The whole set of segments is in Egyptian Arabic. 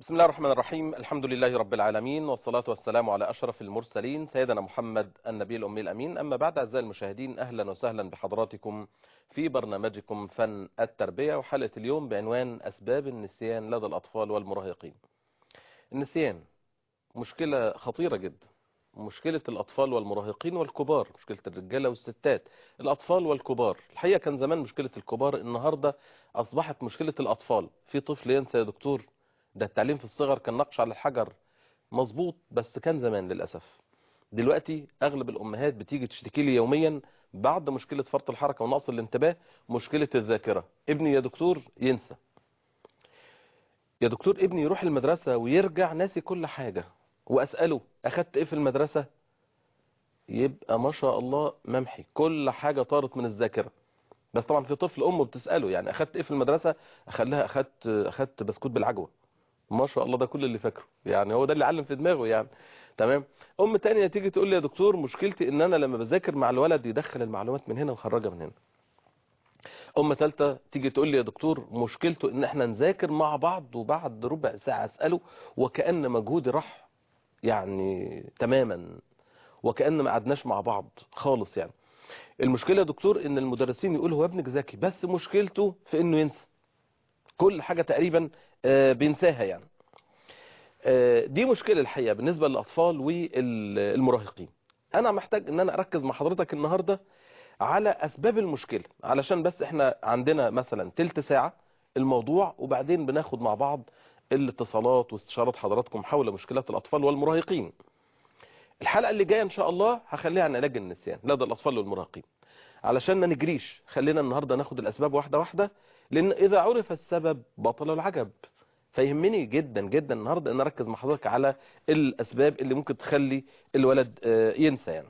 بسم الله الرحمن الرحيم الحمد لله رب العالمين والصلاة والسلام على أشرف المرسلين سيدنا محمد النبي الأمي الأمين أما بعد أعزائي المشاهدين أهلا وسهلا بحضراتكم في برنامجكم فن التربية وحلقة اليوم بعنوان أسباب النسيان لدى الأطفال والمراهقين النسيان مشكلة خطيرة جدا مشكلة الأطفال والمراهقين والكبار مشكلة الرجالة والستات الأطفال والكبار الحقيقة كان زمان مشكلة الكبار النهاردة أصبحت مشكلة الأطفال في طفل ينسى يا دكتور ده التعليم في الصغر كان نقش على الحجر مظبوط بس كان زمان للأسف دلوقتي أغلب الأمهات بتيجي تشتكي لي يوميا بعد مشكلة فرط الحركة ونقص الانتباه مشكلة الذاكرة ابني يا دكتور ينسى يا دكتور ابني يروح المدرسة ويرجع ناسي كل حاجة وأسأله أخدت إيه في المدرسة يبقى ما شاء الله ممحي كل حاجة طارت من الذاكرة بس طبعا في طفل أمه بتسأله يعني أخدت إيه في المدرسة أخليها أخدت أخدت بسكوت بالعجوة ما شاء الله ده كل اللي فاكره يعني هو ده اللي علم في دماغه يعني تمام ام تانية تيجي تقول لي يا دكتور مشكلتي ان انا لما بذاكر مع الولد يدخل المعلومات من هنا ويخرجها من هنا ام ثالثه تيجي تقول لي يا دكتور مشكلته ان احنا نذاكر مع بعض وبعد ربع ساعه اساله وكان مجهودي راح يعني تماما وكان ما قعدناش مع بعض خالص يعني المشكله يا دكتور ان المدرسين يقولوا هو ابنك ذكي بس مشكلته في انه ينسى كل حاجه تقريبا بينساها يعني دي مشكلة الحقيقة بالنسبة للأطفال والمراهقين أنا محتاج أن أنا أركز مع حضرتك النهاردة على أسباب المشكلة علشان بس إحنا عندنا مثلا تلت ساعة الموضوع وبعدين بناخد مع بعض الاتصالات واستشارات حضراتكم حول مشكلات الأطفال والمراهقين الحلقة اللي جاية إن شاء الله هخليها عن علاج النسيان لدى الأطفال والمراهقين علشان ما نجريش خلينا النهاردة ناخد الأسباب واحدة واحدة لأن إذا عرف السبب بطل العجب فيهمني جدا جدا النهارده ان اركز مع حضرتك على الاسباب اللي ممكن تخلي الولد ينسى يعني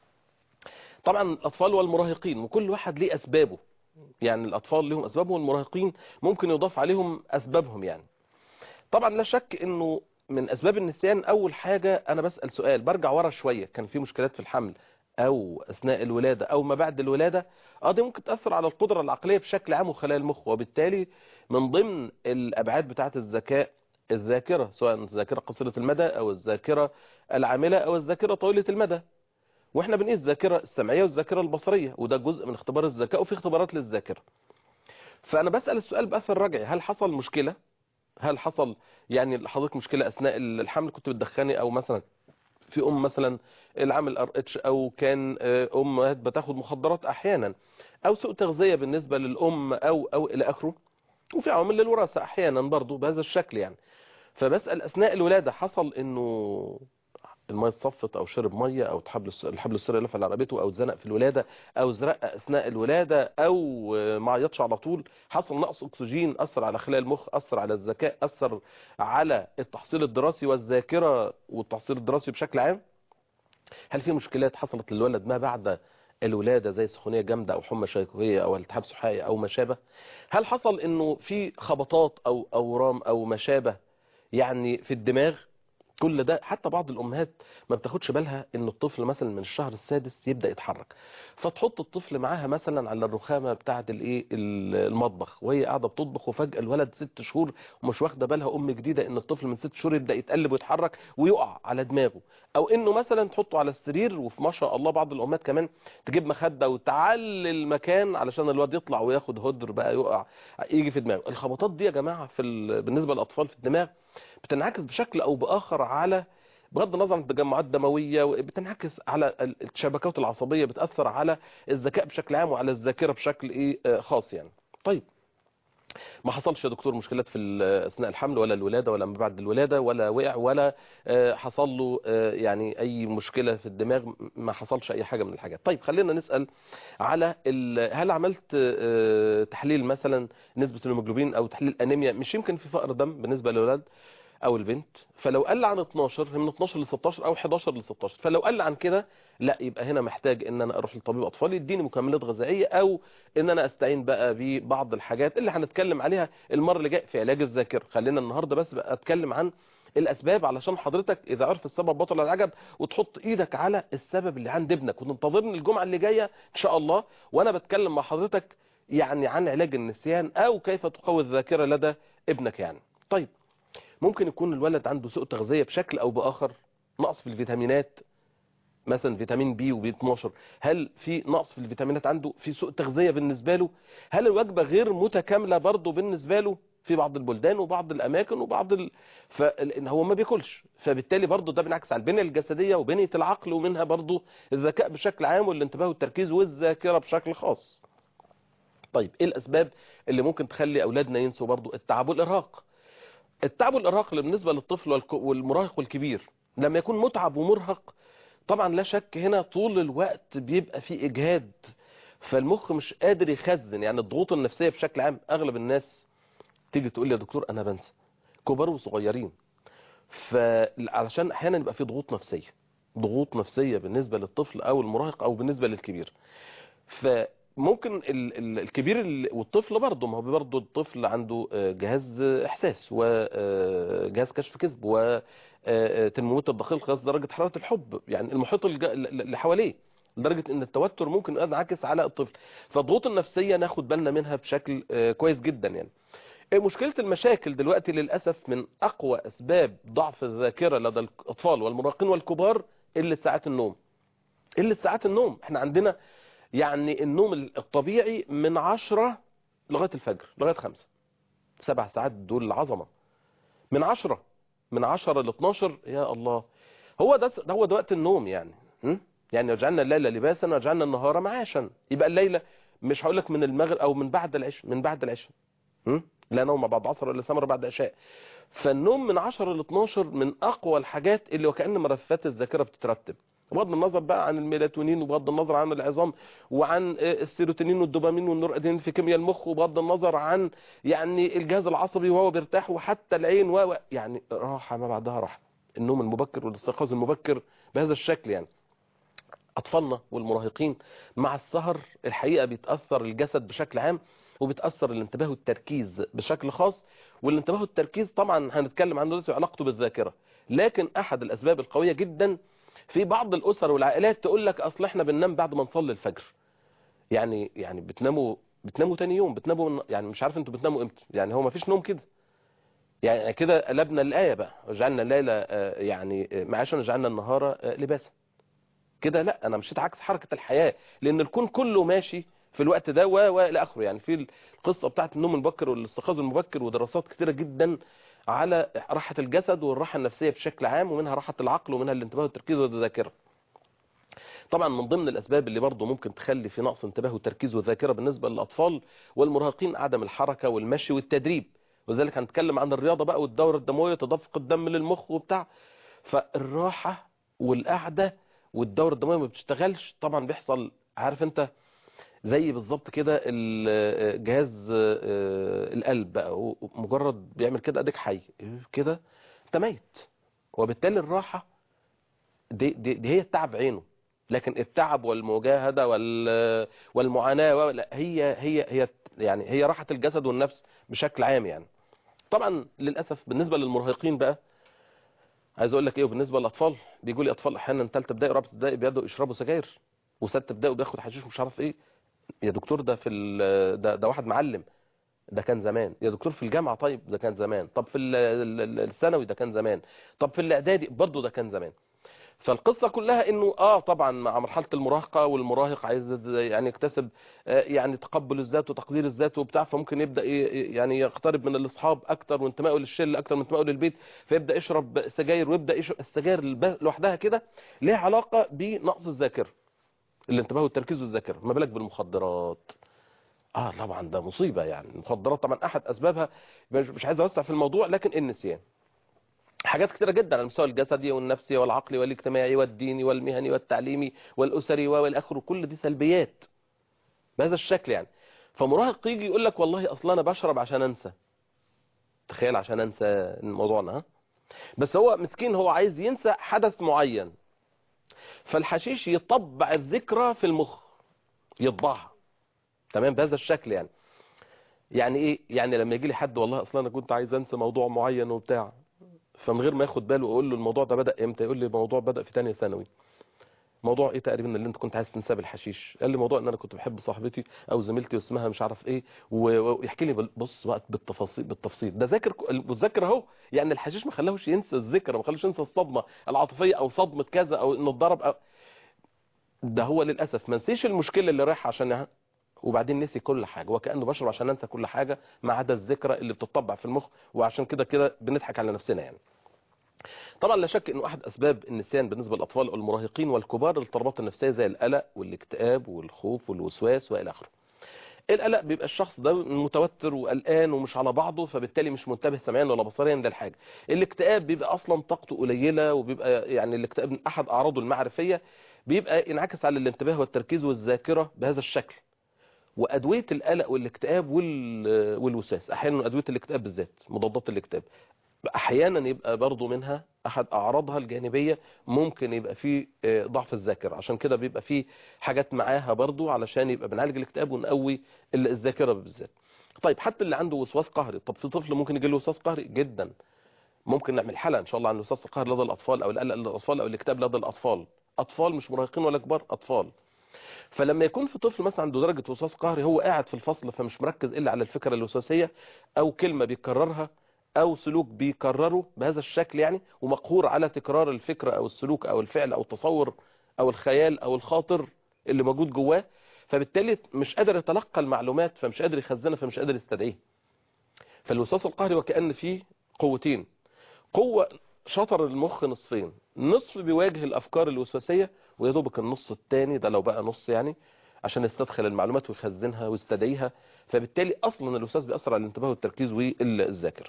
طبعا الاطفال والمراهقين وكل واحد ليه اسبابه يعني الاطفال لهم اسبابهم والمراهقين ممكن يضاف عليهم اسبابهم يعني طبعا لا شك انه من اسباب النسيان اول حاجه انا بسال سؤال برجع ورا شويه كان في مشكلات في الحمل او اثناء الولاده او ما بعد الولاده اه دي ممكن تاثر على القدره العقليه بشكل عام وخلايا المخ وبالتالي من ضمن الابعاد بتاعه الذكاء الذاكره سواء الذاكره قصيره المدى او الذاكره العامله او الذاكره طويله المدى واحنا بنقيس الذاكره السمعيه والذاكره البصريه وده جزء من اختبار الذكاء وفي اختبارات للذاكره فانا بسال السؤال باثر رجعي هل حصل مشكله هل حصل يعني لحضرتك مشكله اثناء الحمل كنت بتدخني او مثلا في ام مثلا العامل ار اتش او كان امهات بتاخد مخدرات احيانا او سوء تغذيه بالنسبه للام او او الى اخره وفي عوامل للوراثه احيانا برضو بهذا الشكل يعني فبسال اثناء الولاده حصل انه الميه اتصفت او شرب ميه او الحبل الحبل السري لف على رقبته او اتزنق في الولاده او زرق اثناء الولاده او ما عيطش على طول حصل نقص اكسجين اثر على خلايا المخ اثر على الذكاء اثر على التحصيل الدراسي والذاكره والتحصيل الدراسي بشكل عام هل في مشكلات حصلت للولد ما بعد الولادة زي سخونية جامدة أو حمى شيخوية أو التهاب سحائي أو ما شابه هل حصل أنه في خبطات أو أورام أو ما شابه يعني في الدماغ كل ده حتى بعض الأمهات ما بتاخدش بالها أن الطفل مثلا من الشهر السادس يبدأ يتحرك فتحط الطفل معاها مثلا على الرخامة بتاعة الايه المطبخ وهي قاعدة بتطبخ وفجأة الولد ست شهور ومش واخدة بالها أم جديدة أن الطفل من ست شهور يبدأ يتقلب ويتحرك ويقع على دماغه أو أنه مثلا تحطه على السرير وفي ما شاء الله بعض الأمهات كمان تجيب مخدة وتعلي المكان علشان الولد يطلع وياخد هدر بقى يقع يجي في دماغه الخبطات دي يا جماعة في بالنسبة للأطفال في الدماغ بتنعكس بشكل او باخر على بغض النظر عن التجمعات الدمويه بتنعكس على الشبكات العصبيه بتاثر على الذكاء بشكل عام وعلى الذاكره بشكل ايه خاص يعني طيب ما حصلش يا دكتور مشكلات في اثناء الحمل ولا الولاده ولا ما بعد الولاده ولا وقع ولا حصل له يعني اي مشكله في الدماغ ما حصلش اي حاجه من الحاجات طيب خلينا نسال على هل عملت تحليل مثلا نسبه الهيموجلوبين او تحليل انيميا مش يمكن في فقر دم بالنسبه للولاد او البنت فلو قل عن 12 من 12 ل 16 او 11 ل 16 فلو قل عن كده لا يبقى هنا محتاج ان انا اروح لطبيب اطفال يديني مكملات غذائيه او ان انا استعين بقى ببعض الحاجات اللي هنتكلم عليها المره اللي جايه في علاج الذاكره خلينا النهارده بس بقى اتكلم عن الاسباب علشان حضرتك اذا عرف السبب بطل العجب وتحط ايدك على السبب اللي عند ابنك وتنتظرني الجمعه اللي جايه ان شاء الله وانا بتكلم مع حضرتك يعني عن علاج النسيان او كيف تقوي الذاكره لدى ابنك يعني طيب ممكن يكون الولد عنده سوء تغذية بشكل او باخر نقص في الفيتامينات مثلا فيتامين بي وبي 12 هل في نقص في الفيتامينات عنده في سوء تغذية بالنسبة له هل الوجبة غير متكاملة برضه بالنسبة له في بعض البلدان وبعض الاماكن وبعض ال... فان هو ما بياكلش فبالتالي برضه ده بينعكس على البنيه الجسديه وبنيه العقل ومنها برضه الذكاء بشكل عام والانتباه والتركيز والذاكره بشكل خاص طيب ايه الاسباب اللي ممكن تخلي اولادنا ينسوا برضه التعب والارهاق التعب والارهاق اللي بالنسبه للطفل والك- والمراهق والكبير لما يكون متعب ومرهق طبعا لا شك هنا طول الوقت بيبقى في اجهاد فالمخ مش قادر يخزن يعني الضغوط النفسيه بشكل عام اغلب الناس تيجي تقول لي يا دكتور انا بنسى كبار وصغيرين فعلشان احيانا يبقى في ضغوط نفسيه ضغوط نفسيه بالنسبه للطفل او المراهق او بالنسبه للكبير فممكن ال- ال- الكبير ال- والطفل برضه ما هو برضه الطفل عنده آه، جهاز احساس وجهاز كشف كذب وترمومتر دقيق قياس درجه حراره الحب يعني المحيط الج- اللي حواليه لدرجه ان التوتر ممكن ينعكس على الطفل فالضغوط النفسيه ناخد بالنا منها بشكل آه، كويس جدا يعني مشكلة المشاكل دلوقتي للأسف من أقوى أسباب ضعف الذاكرة لدى الأطفال والمراهقين والكبار قلة ساعات النوم قلة ساعات النوم احنا عندنا يعني النوم الطبيعي من عشرة لغاية الفجر لغاية خمسة سبع ساعات دول العظمة من عشرة من عشرة ل 12 يا الله هو ده ده هو ده وقت النوم يعني م? يعني وجعلنا الليل لباسا وجعلنا النهار معاشا يبقى الليلة مش هقول لك من المغرب او من بعد العشاء من بعد العشاء م? لا نوم بعد عصر ولا سمر بعد عشاء فالنوم من 10 ل 12 من اقوى الحاجات اللي وكأن ملفات الذاكرة بتترتب بغض النظر بقى عن الميلاتونين وبغض النظر عن العظام وعن السيروتونين والدوبامين والنورادرينالين في كيمياء المخ وبغض النظر عن يعني الجهاز العصبي وهو بيرتاح وحتى العين و يعني راحة ما بعدها راحة النوم المبكر والاستيقاظ المبكر بهذا الشكل يعني اطفالنا والمراهقين مع السهر الحقيقة بيتأثر الجسد بشكل عام وبتأثر الانتباه والتركيز بشكل خاص والانتباه والتركيز طبعا هنتكلم عنه دلوقتي علاقته بالذاكرة لكن احد الاسباب القوية جدا في بعض الاسر والعائلات تقول لك اصل احنا بننام بعد ما نصلي الفجر يعني يعني بتناموا بتناموا تاني يوم بتناموا من- يعني مش عارف انتوا بتناموا امتى يعني هو ما فيش نوم كده يعني كده قلبنا الآية بقى وجعلنا الليلة آه، يعني آه، معاشا وجعلنا النهار آه، لباسا كده لا انا مشيت عكس حركة الحياة لان الكون كله ماشي في الوقت ده و والى اخره يعني في القصة بتاعت النوم المبكر والاستيقاظ المبكر ودراسات كتيرة جدا على راحة الجسد والراحة النفسية بشكل عام ومنها راحة العقل ومنها الانتباه والتركيز والذاكرة طبعا من ضمن الاسباب اللي برضه ممكن تخلي في نقص انتباه وتركيز والذاكره بالنسبه للاطفال والمراهقين عدم الحركه والمشي والتدريب وذلك هنتكلم عن الرياضه بقى والدوره الدمويه تدفق الدم للمخ وبتاع فالراحه والقعده والدوره الدمويه ما بتشتغلش طبعا بيحصل عارف انت زي بالظبط كده ال- جهاز آه، القلب بقى مجرد بيعمل كده اديك حي كده انت ميت وبالتالي الراحه دي, دي, دي هي التعب عينه لكن التعب والمجاهده وال والمعاناه و- لا هي هي هي يعني هي راحه الجسد والنفس بشكل عام يعني طبعا للاسف بالنسبه للمراهقين بقى عايز اقول لك ايه وبالنسبه للاطفال بيجوا لي اطفال احيانا ثالثه ابتدائي ورابعه ابتدائي بيبداوا يشربوا سجاير وسته ابتدائي بياخد حشيش مش عارف ايه يا دكتور ده في ال- ده ده واحد معلم ده كان زمان يا دكتور في الجامعه طيب ده كان زمان طب في ال- ال- ال- الثانوي ده كان زمان طب في الاعدادي برضه ده كان زمان فالقصة كلها انه اه طبعا مع مرحلة المراهقة والمراهق عايز يعني يكتسب آه يعني تقبل الذات وتقدير الذات وبتاع فممكن يبدأ ي- يعني يقترب من الاصحاب اكتر وانتمائه للشله اكتر من انتمائه للبيت فيبدأ يشرب سجاير ويبدأ يشرب السجاير الب- لوحدها كده ليها علاقة بنقص الذاكرة الانتباه والتركيز والذاكرة ما بالك بالمخدرات اه طبعا ده مصيبة يعني المخدرات طبعا احد اسبابها مش مش عايز اوسع في الموضوع لكن النسيان حاجات كتيرة جدا على المستوى الجسدي والنفسي والعقلي والاجتماعي والديني والمهني والتعليمي والأسري والآخر كل دي سلبيات بهذا الشكل يعني فمراهق يجي يقول لك والله أصلا أنا بشرب عشان أنسى تخيل عشان أنسى موضوعنا ها بس هو مسكين هو عايز ينسى حدث معين فالحشيش يطبع الذكرى في المخ يطبعها تمام بهذا الشكل يعني يعني ايه يعني لما يجي لي حد والله اصلا انا كنت عايز انسى موضوع معين وبتاع فمن غير ما ياخد باله اقول له الموضوع ده بدا امتى يقول لي الموضوع بدا في ثانيه ثانوي موضوع ايه تقريبا اللي انت كنت عايز تنساه بالحشيش قال لي موضوع ان انا كنت بحب صاحبتي او زميلتي واسمها مش عارف ايه و- ويحكي لي بال- بص وقت بالتفاصيل بالتفصيل ده ذاكر متذكر اهو يعني الحشيش ما خلاهوش ينسى الذكرى ما خلاهوش ينسى الصدمه العاطفيه او صدمه كذا او انه اتضرب أو ده هو للاسف ما نسيش المشكله اللي رايح عشانها وبعدين نسي كل حاجه وكانه بشرب عشان ننسى كل حاجه ما عدا الذكرى اللي بتطبع في المخ وعشان كده كده بنضحك على نفسنا يعني طبعا لا شك انه احد اسباب النسيان بالنسبه للاطفال والمراهقين والكبار الاضطرابات النفسيه زي القلق والاكتئاب والخوف والوسواس والى اخره القلق بيبقى الشخص ده متوتر وقلقان ومش على بعضه فبالتالي مش منتبه سمعيا ولا بصريا للحاجه الاكتئاب بيبقى اصلا طاقته قليله وبيبقى يعني الاكتئاب من احد اعراضه المعرفيه بيبقى ينعكس على الانتباه والتركيز والذاكره بهذا الشكل وادويه القلق والاكتئاب وال- والوسواس احيانا ادويه الاكتئاب بالذات مضادات الاكتئاب احيانا يبقى برضو منها احد اعراضها الجانبيه ممكن يبقى فيه آه، ضعف الذاكره عشان كده بيبقى فيه حاجات معاها برضو علشان يبقى بنعالج الاكتئاب ونقوي ال- الذاكره بالذات طيب حتى اللي عنده وسواس قهري طب في طفل ممكن يجي له وسواس قهري جدا ممكن نعمل حلقه ان شاء الله عن الوسواس القهري لدى الاطفال او القلق لدى الاطفال او الاكتئاب لدى الاطفال اطفال مش مراهقين ولا كبار اطفال فلما يكون في طفل مثلا عنده درجه وسواس قهري هو قاعد في الفصل فمش مركز الا على الفكره الوسواسيه او كلمه بيكررها او سلوك بيكرره بهذا الشكل يعني ومقهور على تكرار الفكره او السلوك او الفعل او التصور او الخيال او الخاطر اللي موجود جواه فبالتالي مش قادر يتلقى المعلومات فمش قادر يخزنها فمش قادر يستدعيها فالوسواس القهري وكأن فيه قوتين قوة شطر المخ نصفين نصف بيواجه الأفكار الوسواسية ويا دوبك النص الثاني ده لو بقى نص يعني عشان يستدخل المعلومات ويخزنها ويستدعيها فبالتالي أصلا الوسواس بيأثر على الانتباه والتركيز والذاكرة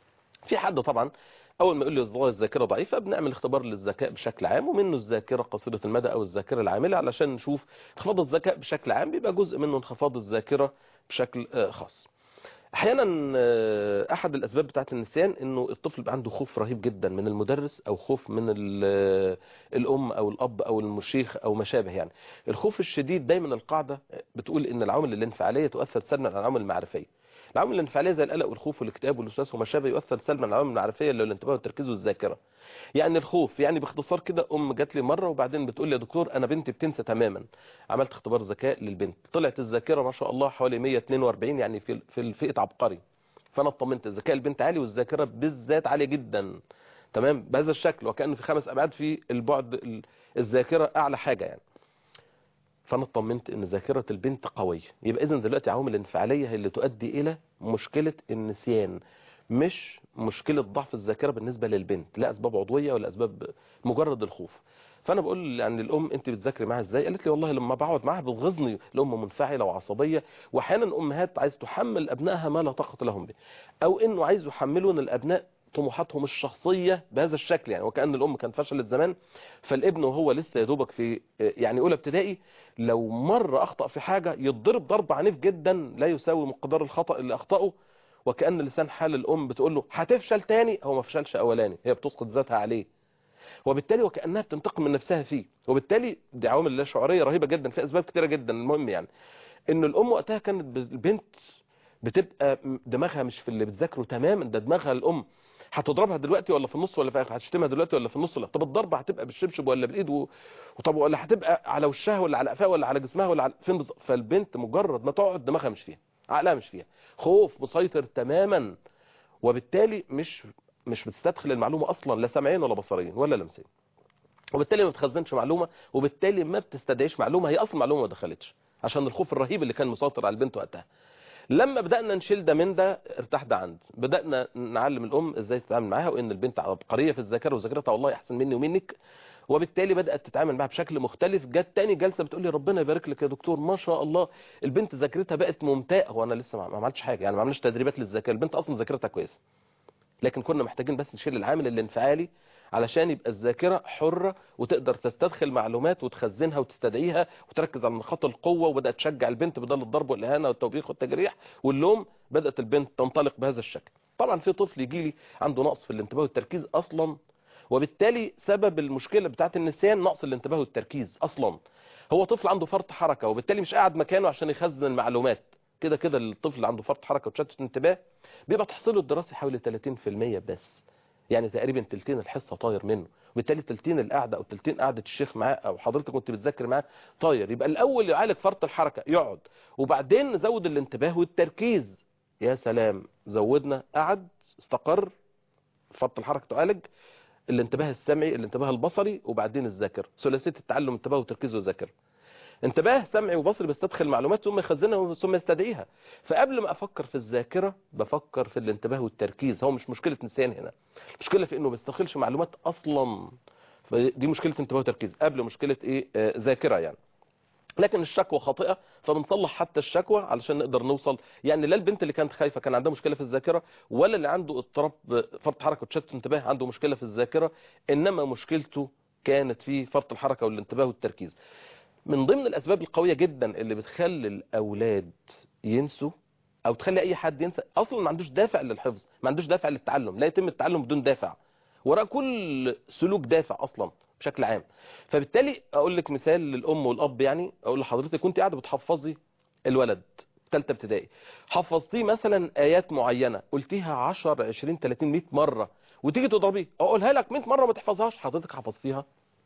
في حد طبعا اول ما يقول لي والله الذاكره ضعيفه بنعمل اختبار للذكاء بشكل عام ومنه الذاكره قصيره المدى او الذاكره العامله علشان نشوف انخفاض الذكاء بشكل عام بيبقى جزء منه انخفاض الذاكره بشكل آه، خاص احيانا آه، احد الاسباب بتاعه النسيان انه الطفل بيبقى عنده خوف رهيب جدا من المدرس او خوف من ال- الام او الاب او المشيخ او ما شابه يعني الخوف الشديد دايما القاعده بتقول ان العوامل الانفعاليه تؤثر سلبا على العوامل المعرفيه العوامل الانفعاليه زي القلق والخوف والاكتئاب والوسواس وما شابه يؤثر سلبا على العوامل المعرفيه اللي هو الانتباه والتركيز والذاكره يعني الخوف يعني باختصار كده ام جات لي مره وبعدين بتقول لي يا دكتور انا بنتي بتنسى تماما عملت اختبار ذكاء للبنت طلعت الذاكره ما شاء الله حوالي 142 يعني في في الفئه عبقري فانا اطمنت ذكاء البنت عالي والذاكره بالذات عاليه جدا تمام بهذا الشكل وكأن في خمس ابعاد في البعد ال- الذاكره اعلى حاجه يعني فانا اطمنت ان ذاكره البنت قويه يبقى اذا دلوقتي عوامل الانفعاليه هي اللي تؤدي الى مشكله النسيان مش مشكله ضعف الذاكره بالنسبه للبنت لا اسباب عضويه ولا اسباب مجرد الخوف فانا بقول يعني الام انت بتذاكري معاها ازاي قالت لي والله لما بقعد معاها بتغيظني الام منفعله وعصبيه واحيانا امهات عايز تحمل ابنائها ما لا طاقه لهم به او انه عايز يحملون الابناء طموحاتهم الشخصيه بهذا الشكل يعني وكان الام كانت فشلت زمان فالابن وهو لسه يا دوبك في يعني اولى ابتدائي لو مره اخطا في حاجه يتضرب ضرب عنيف جدا لا يساوي مقدار الخطا اللي اخطاه وكأن لسان حال الأم بتقول له هتفشل تاني هو ما فشلش أولاني هي بتسقط ذاتها عليه وبالتالي وكأنها بتنتقم من نفسها فيه وبالتالي دي عوامل لا شعورية رهيبة جدا في أسباب كتيرة جدا المهم يعني إن الأم وقتها كانت البنت بتبقى دماغها مش في اللي بتذاكره تماما ده دماغها الأم هتضربها دلوقتي ولا في النص ولا في اخر هتشتمها دلوقتي ولا في النص ولا طب الضربه هتبقى بالشبشب ولا بالايد و... وطب ولا هتبقى على وشها ولا على قفاها ولا على جسمها ولا على فين بز... فالبنت مجرد ما تقعد دماغها مش فيها عقلها مش فيها خوف مسيطر تماما وبالتالي مش مش بتستدخل المعلومه اصلا لا سمعيا ولا بصريا ولا لمسيا وبالتالي ما بتخزنش معلومه وبالتالي ما بتستدعيش معلومه هي اصلا معلومه ما دخلتش عشان الخوف الرهيب اللي كان مسيطر على البنت وقتها لما بدأنا نشيل ده من ده ارتاح ده عند بدأنا نعلم الأم ازاي تتعامل معاها وان البنت عبقرية في الذاكرة وذاكرتها والله احسن مني ومنك وبالتالي بدأت تتعامل معاها بشكل مختلف جت تاني جلسة بتقول لي ربنا يبارك لك يا دكتور ما شاء الله البنت ذاكرتها بقت ممتازة هو انا لسه ما عملتش حاجة يعني ما عملتش تدريبات للذاكرة البنت اصلا ذاكرتها كويسة لكن كنا محتاجين بس نشيل العامل الانفعالي علشان يبقى الذاكرة حرة وتقدر تستدخل معلومات وتخزنها وتستدعيها وتركز على نقاط القوة وبدأت تشجع البنت بدل الضرب والإهانة والتوبيخ والتجريح واللوم بدأت البنت تنطلق بهذا الشكل طبعا في طفل يجي لي عنده نقص في الانتباه والتركيز أصلا وبالتالي سبب المشكلة بتاعت النسيان نقص الانتباه والتركيز أصلا هو طفل عنده فرط حركة وبالتالي مش قاعد مكانه عشان يخزن المعلومات كده كده الطفل عنده فرط حركة وتشتت انتباه بيبقى تحصيله الدراسي حوالي 30% بس يعني تقريبا تلتين الحصه طاير منه وبالتالي تلتين القعده او تلتين قعده الشيخ معاه او حضرتك كنت بتذاكر معاه طاير يبقى الاول يعالج فرط الحركه يقعد وبعدين نزود الانتباه والتركيز يا سلام زودنا قعد استقر فرط الحركه تعالج الانتباه السمعي الانتباه البصري وبعدين الذاكره ثلاثيه التعلم انتباه وتركيز وذاكره انتباه سمعي وبصري بيستدخل معلومات ثم يخزنها ثم يستدعيها فقبل ما افكر في الذاكره بفكر في الانتباه والتركيز هو مش مشكله نسيان هنا المشكله في انه ما بيستدخلش معلومات اصلا فدي مشكله انتباه وتركيز قبل مشكله ايه آه ذاكره يعني لكن الشكوى خاطئه فبنصلح حتى الشكوى علشان نقدر نوصل يعني لا البنت اللي كانت خايفه كان عندها مشكله في الذاكره ولا اللي عنده اضطراب فرط حركه وتشتت انتباه عنده مشكله في الذاكره انما مشكلته كانت في فرط الحركه والانتباه والتركيز من ضمن الاسباب القويه جدا اللي بتخلي الاولاد ينسوا او تخلي اي حد ينسى اصلا ما عندوش دافع للحفظ ما عندوش دافع للتعلم لا يتم التعلم بدون دافع وراء كل سلوك دافع اصلا بشكل عام فبالتالي اقول لك مثال للام والاب يعني اقول لحضرتك كنت قاعده بتحفظي الولد ثالثه ابتدائي حفظتيه مثلا ايات معينه قلتيها 10 20 30 100 مره وتيجي تضربيه اقولها لك 100 مره ما تحفظهاش حضرتك حفظتيها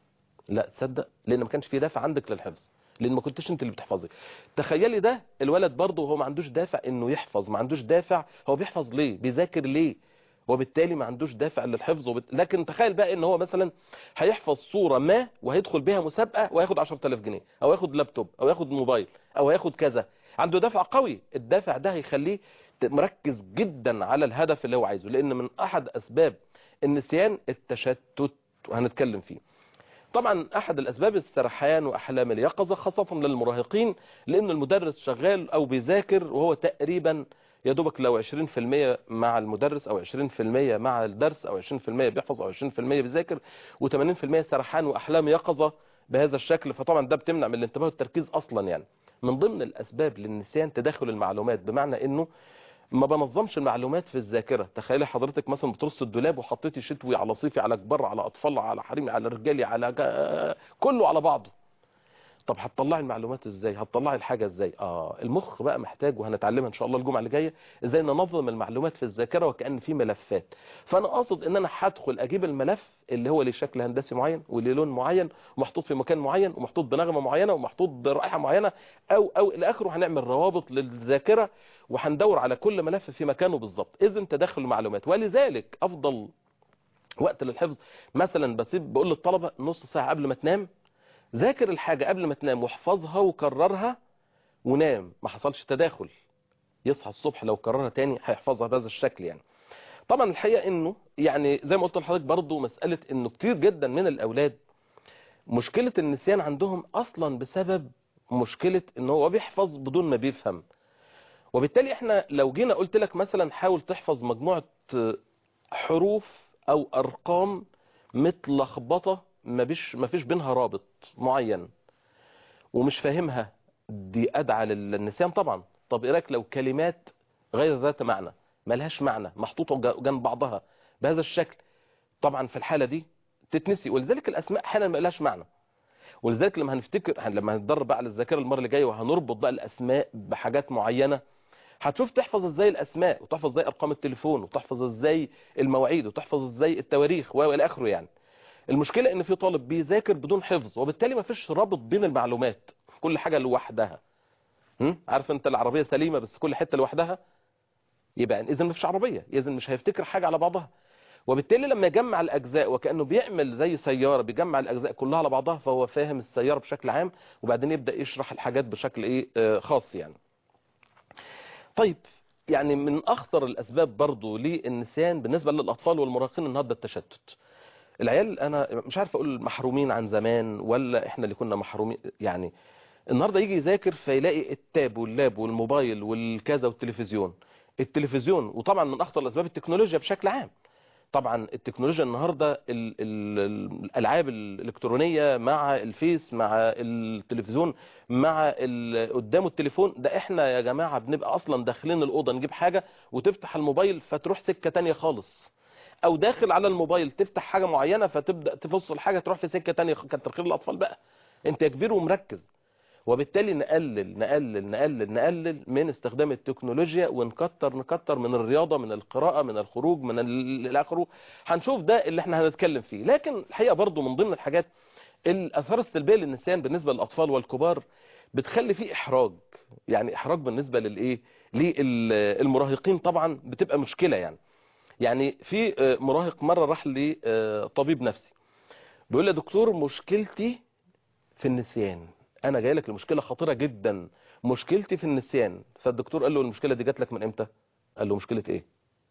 لا تصدق لان ما كانش في دافع عندك للحفظ لان ما كنتش انت اللي بتحفظي تخيلي ده الولد برضه هو ما عندوش دافع انه يحفظ ما عندوش دافع هو بيحفظ ليه بيذاكر ليه وبالتالي ما عندوش دافع للحفظ وبت... لكن تخيل بقى ان هو مثلا هيحفظ صورة ما وهيدخل بها مسابقة وهياخد 10000 جنيه او ياخد لابتوب او ياخد موبايل او ياخد كذا عنده دافع قوي الدافع ده هيخليه مركز جدا على الهدف اللي هو عايزه لان من احد اسباب النسيان التشتت وهنتكلم فيه طبعا احد الاسباب السرحان واحلام اليقظه خاصه للمراهقين لان المدرس شغال او بيذاكر وهو تقريبا يا دوبك لو 20% مع المدرس او 20% مع الدرس او 20% بيحفظ او 20% بيذاكر و80% سرحان واحلام يقظه بهذا الشكل فطبعا ده بتمنع من الانتباه والتركيز اصلا يعني من ضمن الاسباب للنسيان تداخل المعلومات بمعنى انه ما بنظمش المعلومات في الذاكره تخيلي حضرتك مثلا بترص الدولاب وحطيتي شتوي على صيفي على كبر على اطفال على حريمي على رجالي على جا... كله على بعضه طب هتطلعي المعلومات ازاي هتطلعي الحاجه ازاي اه المخ بقى محتاج وهنتعلمها ان شاء الله الجمعه اللي جايه ازاي ننظم المعلومات في الذاكره وكان في ملفات فانا قاصد ان انا هدخل اجيب الملف اللي هو ليه شكل هندسي معين وليه لون معين ومحطوط في مكان معين ومحطوط بنغمه معينه ومحطوط برائحه معينه او او الى اخره هنعمل روابط للذاكره وهندور على كل ملف في مكانه بالظبط اذا تداخل المعلومات ولذلك افضل وقت للحفظ مثلا بسيب بقول للطلبه نص ساعه قبل ما تنام ذاكر الحاجة قبل ما تنام واحفظها وكررها ونام ما حصلش تداخل يصحى الصبح لو كررها تاني هيحفظها بهذا الشكل يعني طبعا الحقيقة انه يعني زي ما قلت لحضرتك برضو مسألة انه كتير جدا من الاولاد مشكلة النسيان عندهم اصلا بسبب مشكلة انه هو بيحفظ بدون ما بيفهم وبالتالي احنا لو جينا قلت لك مثلا حاول تحفظ مجموعة حروف او ارقام متلخبطة ما بيش ما فيش بينها رابط معين ومش فاهمها دي ادعى للنسيان طبعا طب ايه رايك لو كلمات غير ذات معنى ما لهاش معنى محطوطه جنب بعضها بهذا الشكل طبعا في الحاله دي تتنسي ولذلك الاسماء احيانا ما لهاش معنى ولذلك لما هنفتكر لما هنتدرب بقى على الذاكره المره اللي جايه وهنربط بقى الاسماء بحاجات معينه هتشوف تحفظ ازاي الاسماء وتحفظ ازاي ارقام التليفون وتحفظ ازاي المواعيد وتحفظ ازاي التواريخ والى اخره يعني المشكلة ان في طالب بيذاكر بدون حفظ وبالتالي ما فيش رابط بين المعلومات كل حاجة لوحدها عارف انت العربية سليمة بس كل حتة لوحدها يبقى اذا ما فيش عربية اذا مش هيفتكر حاجة على بعضها وبالتالي لما يجمع الاجزاء وكانه بيعمل زي سياره بيجمع الاجزاء كلها على بعضها فهو فاهم السياره بشكل عام وبعدين يبدا يشرح الحاجات بشكل ايه آه خاص يعني طيب يعني من اخطر الاسباب برضو للنسيان بالنسبه للاطفال والمراهقين النهارده التشتت العيال انا مش عارف اقول محرومين عن زمان ولا احنا اللي كنا محرومين يعني النهارده يجي يذاكر فيلاقي التاب واللاب والموبايل والكذا والتلفزيون التلفزيون وطبعا من اخطر الاسباب التكنولوجيا بشكل عام طبعا التكنولوجيا النهارده ال ال الالعاب الالكترونيه مع الفيس مع التلفزيون مع قدامه التليفون ده احنا يا جماعه بنبقى اصلا داخلين الاوضه نجيب حاجه وتفتح الموبايل فتروح سكه تانية خالص او داخل على الموبايل تفتح حاجه معينه فتبدا تفصل حاجه تروح في سكه تانية كتر خير الاطفال بقى انت يا كبير ومركز وبالتالي نقلل نقلل نقلل نقلل من استخدام التكنولوجيا ونكتر نكتر من الرياضة من القراءة من الخروج من ال- الاخره هنشوف ده اللي احنا هنتكلم فيه لكن الحقيقة برضو من ضمن الحاجات الاثار السلبية للنسيان بالنسبة للاطفال والكبار بتخلي فيه احراج يعني احراج بالنسبة للايه للمراهقين طبعا بتبقى مشكلة يعني يعني في آه، مراهق مرة راح لطبيب نفسي بيقول لي يا دكتور مشكلتي في النسيان انا جاي لك لمشكله خطيره جدا مشكلتي في النسيان فالدكتور قال له المشكله دي جات لك من امتى قال له مشكله ايه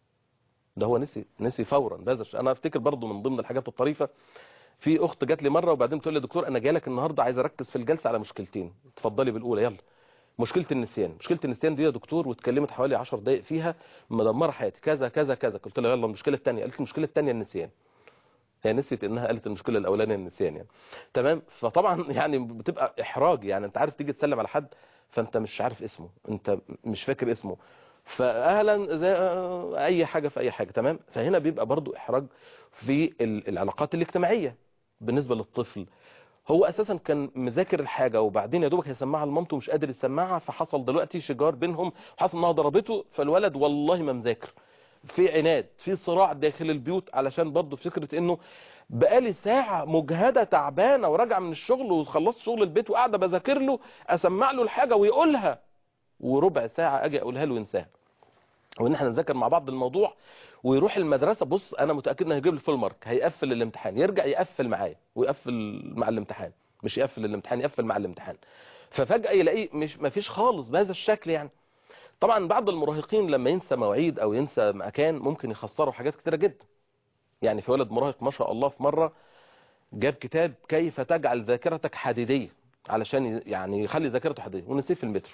ده هو نسي نسي فورا بهذا الشيء. انا افتكر برضو من ضمن الحاجات الطريفه في اخت جات لي مره وبعدين تقول لي يا دكتور انا جاي لك النهارده عايز اركز في الجلسه على مشكلتين اتفضلي بالاولى يلا مشكله النسيان مشكله النسيان دي يا دكتور واتكلمت حوالي 10 دقائق فيها مدمره حياتي كذا كذا كذا قلت لها يلا المشكله الثانيه قالت لي المشكله الثانيه النسيان هي نسيت انها قالت المشكله الاولانيه النسيان يعني تمام فطبعا يعني بتبقى احراج يعني انت عارف تيجي تسلم على حد فانت مش عارف اسمه انت مش فاكر اسمه فاهلا زي اي حاجه في اي حاجه تمام فهنا بيبقى برضو احراج في ال- العلاقات الاجتماعيه بالنسبه للطفل هو اساسا كان مذاكر الحاجه وبعدين يا دوبك هيسمعها لمامته مش قادر يسمعها فحصل دلوقتي شجار بينهم وحصل انها ضربته فالولد والله ما مذاكر في عناد في صراع داخل البيوت علشان برضه فكره انه بقالي ساعة مجهدة تعبانة وراجع من الشغل وخلصت شغل البيت وقاعدة بذاكر له اسمع له الحاجة ويقولها وربع ساعة اجي اقولها له وينساها وان احنا نذاكر مع بعض الموضوع ويروح المدرسة بص انا متأكد انه هيجيب لي فول مارك هيقفل الامتحان يرجع يقفل معايا ويقفل مع الامتحان مش يقفل الامتحان يقفل مع الامتحان ففجأة يلاقيه مش مفيش خالص بهذا الشكل يعني طبعا بعض المراهقين لما ينسى مواعيد او ينسى مكان ممكن يخسروا حاجات كتيرة جدا يعني في ولد مراهق ما شاء الله في مرة جاب كتاب كيف تجعل ذاكرتك حديدية علشان يعني يخلي ذاكرته حديدية ونسيه في المترو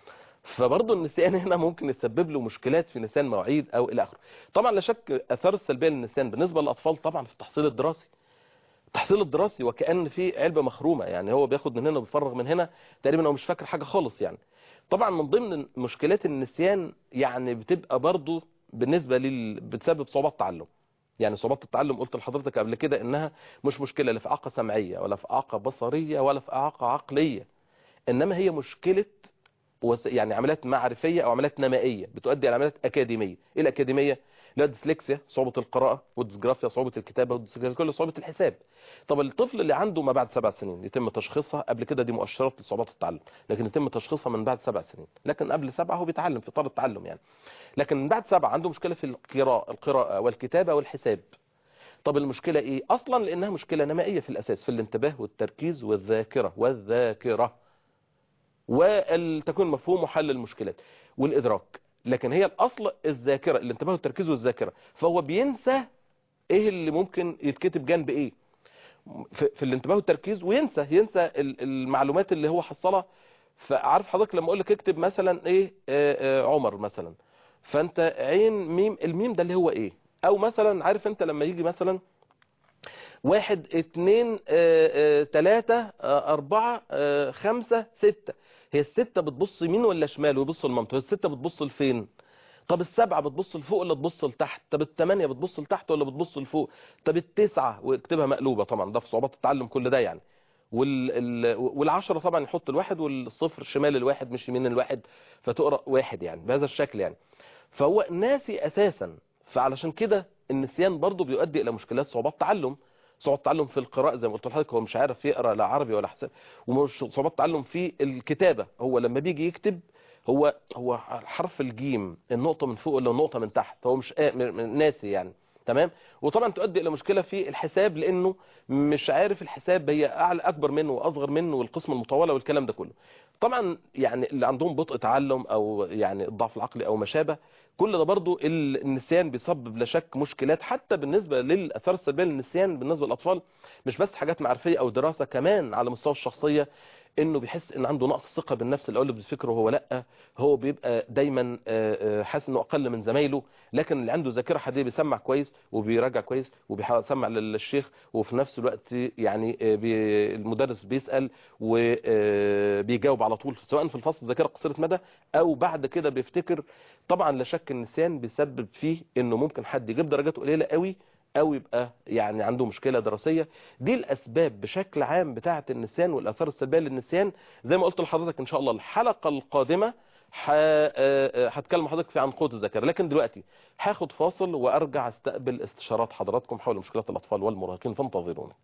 فبرضه النسيان هنا ممكن يسبب له مشكلات في نسيان مواعيد او الى اخره طبعا لا شك اثار السلبيه للنسيان بالنسبه للاطفال طبعا في التحصيل الدراسي التحصيل الدراسي وكأن في علبة مخرومة يعني هو بياخد من هنا وبيفرغ من هنا تقريبا هو مش فاكر حاجة خالص يعني طبعا من ضمن مشكلات النسيان يعني بتبقى برضو بالنسبة لل... بتسبب صعوبات تعلم يعني صعوبات التعلم قلت لحضرتك قبل كده انها مش مشكلة لا في اعاقة سمعية ولا في اعاقة بصرية ولا في اعاقة عقلية انما هي مشكلة وس... يعني عمليات معرفية او عمليات نمائية بتؤدي الى عمليات اكاديمية ايه الاكاديمية لا ديسلكسيا صعوبة القراءة والديسجرافيا صعوبة الكتابة والديسجرافيا كل صعوبة الحساب طب الطفل اللي عنده ما بعد سبع سنين يتم تشخيصها قبل كده دي مؤشرات لصعوبات التعلم لكن يتم تشخيصها من بعد سبع سنين لكن قبل سبعة هو بيتعلم في اطار التعلم يعني لكن من بعد سبعة عنده مشكلة في القراءة القراءة والكتابة والحساب طب المشكلة ايه اصلا لانها مشكلة نمائية في الاساس في الانتباه والتركيز والذاكرة والذاكرة والتكوين مفهوم وحل المشكلات والادراك لكن هي الاصل الذاكرة الانتباه والتركيز والذاكرة فهو بينسى ايه اللي ممكن يتكتب جنب ايه في, في الانتباه والتركيز وينسى ينسى ال- المعلومات اللي هو حصلها فعارف حضرتك لما اقول لك اكتب مثلا ايه آه آه عمر مثلا فانت عين ميم الميم ده اللي هو ايه او مثلا عارف انت لما يجي مثلا واحد اتنين آه آه تلاتة آه اربعة آه خمسة ستة هي الستة بتبص يمين ولا شمال ويبص لمامته هي الستة بتبص لفين طب السبعة بتبص لفوق ولا تبص لتحت طب الثمانية بتبص لتحت ولا بتبص لفوق طب التسعة واكتبها مقلوبة طبعا ده في صعوبات التعلم كل ده يعني وال ال... والعشرة طبعا يحط الواحد والصفر شمال الواحد مش يمين الواحد فتقرأ واحد يعني بهذا الشكل يعني فهو ناسي اساسا فعلشان كده النسيان برضو بيؤدي الى مشكلات صعوبات تعلم صعوبات تعلم في القراءة زي ما قلت لحضرتك هو مش عارف يقرأ لا عربي ولا حساب ومش صعوبات تعلم في الكتابة هو لما بيجي يكتب هو هو حرف الجيم النقطة من فوق ولا النقطة من تحت هو مش قا- م- م- ناسي يعني تمام وطبعا تؤدي الى مشكلة في الحساب لانه مش عارف الحساب هي اعلى اكبر منه واصغر منه والقسم المطولة والكلام ده كله طبعا يعني اللي عندهم بطء تعلم او يعني الضعف العقلي او ما شابه كل ده برضو ال- النسيان بيسبب لا شك مشكلات حتى بالنسبة للاثار السلبية للنسيان بالنسبة للاطفال مش بس حاجات معرفية او دراسة كمان على مستوى الشخصية انه بيحس ان عنده نقص ثقه بالنفس الاول اللي بيفكره هو لا هو بيبقى دايما آه، آه، حاسس انه اقل من زمايله لكن اللي عنده ذاكره حديديه بيسمع كويس وبيراجع كويس وبيحاول يسمع للشيخ وفي نفس الوقت يعني آه، بي- المدرس بيسال وبيجاوب على طول سواء في الفصل ذاكره قصيره مدى او بعد كده بيفتكر طبعا لا شك النسيان بيسبب فيه انه ممكن حد يجيب درجات قليله قوي او يبقى يعني عنده مشكله دراسيه دي الاسباب بشكل عام بتاعه النسيان والاثار السلبيه للنسيان زي ما قلت لحضرتك ان شاء الله الحلقه القادمه ح- آه، آه، هتكلم حضرتك في عن قوه الذاكره لكن دلوقتي هاخد فاصل وارجع استقبل استشارات حضراتكم حول مشكلات الاطفال والمراهقين فانتظروني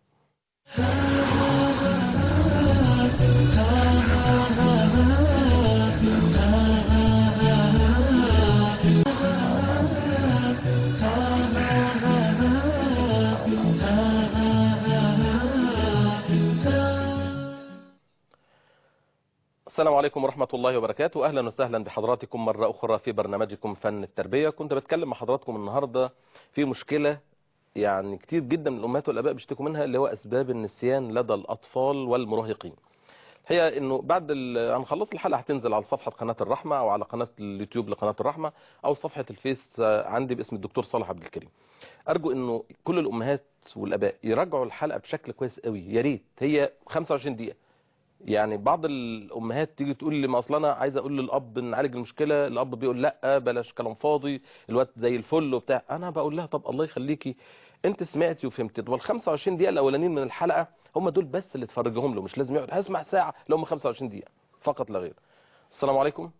السلام عليكم ورحمة الله وبركاته أهلا وسهلا بحضراتكم مرة أخرى في برنامجكم فن التربية كنت بتكلم مع حضراتكم النهاردة في مشكلة يعني كتير جدا من الأمهات والآباء بيشتكوا منها اللي هو أسباب النسيان لدى الأطفال والمراهقين الحقيقة إنه بعد ال- هنخلص الحلقة هتنزل على صفحة قناة الرحمة أو على قناة اليوتيوب لقناة الرحمة أو صفحة الفيس آه، عندي باسم الدكتور صالح عبد الكريم أرجو إنه كل الأمهات والآباء يراجعوا الحلقة بشكل كويس قوي يا ريت هي 25 دقيقة يعني بعض الامهات تيجي تقول لي ما اصل انا عايز اقول للاب نعالج المشكله الاب بيقول لا بلاش كلام فاضي الوقت زي الفل وبتاع انا بقول لها طب الله يخليكي انت سمعتي وفهمتي طب ال 25 دقيقه الاولانيين من الحلقه هم دول بس اللي تفرجهم له مش لازم يقعد هسمع ساعه لو هم 25 دقيقه فقط لا غير السلام عليكم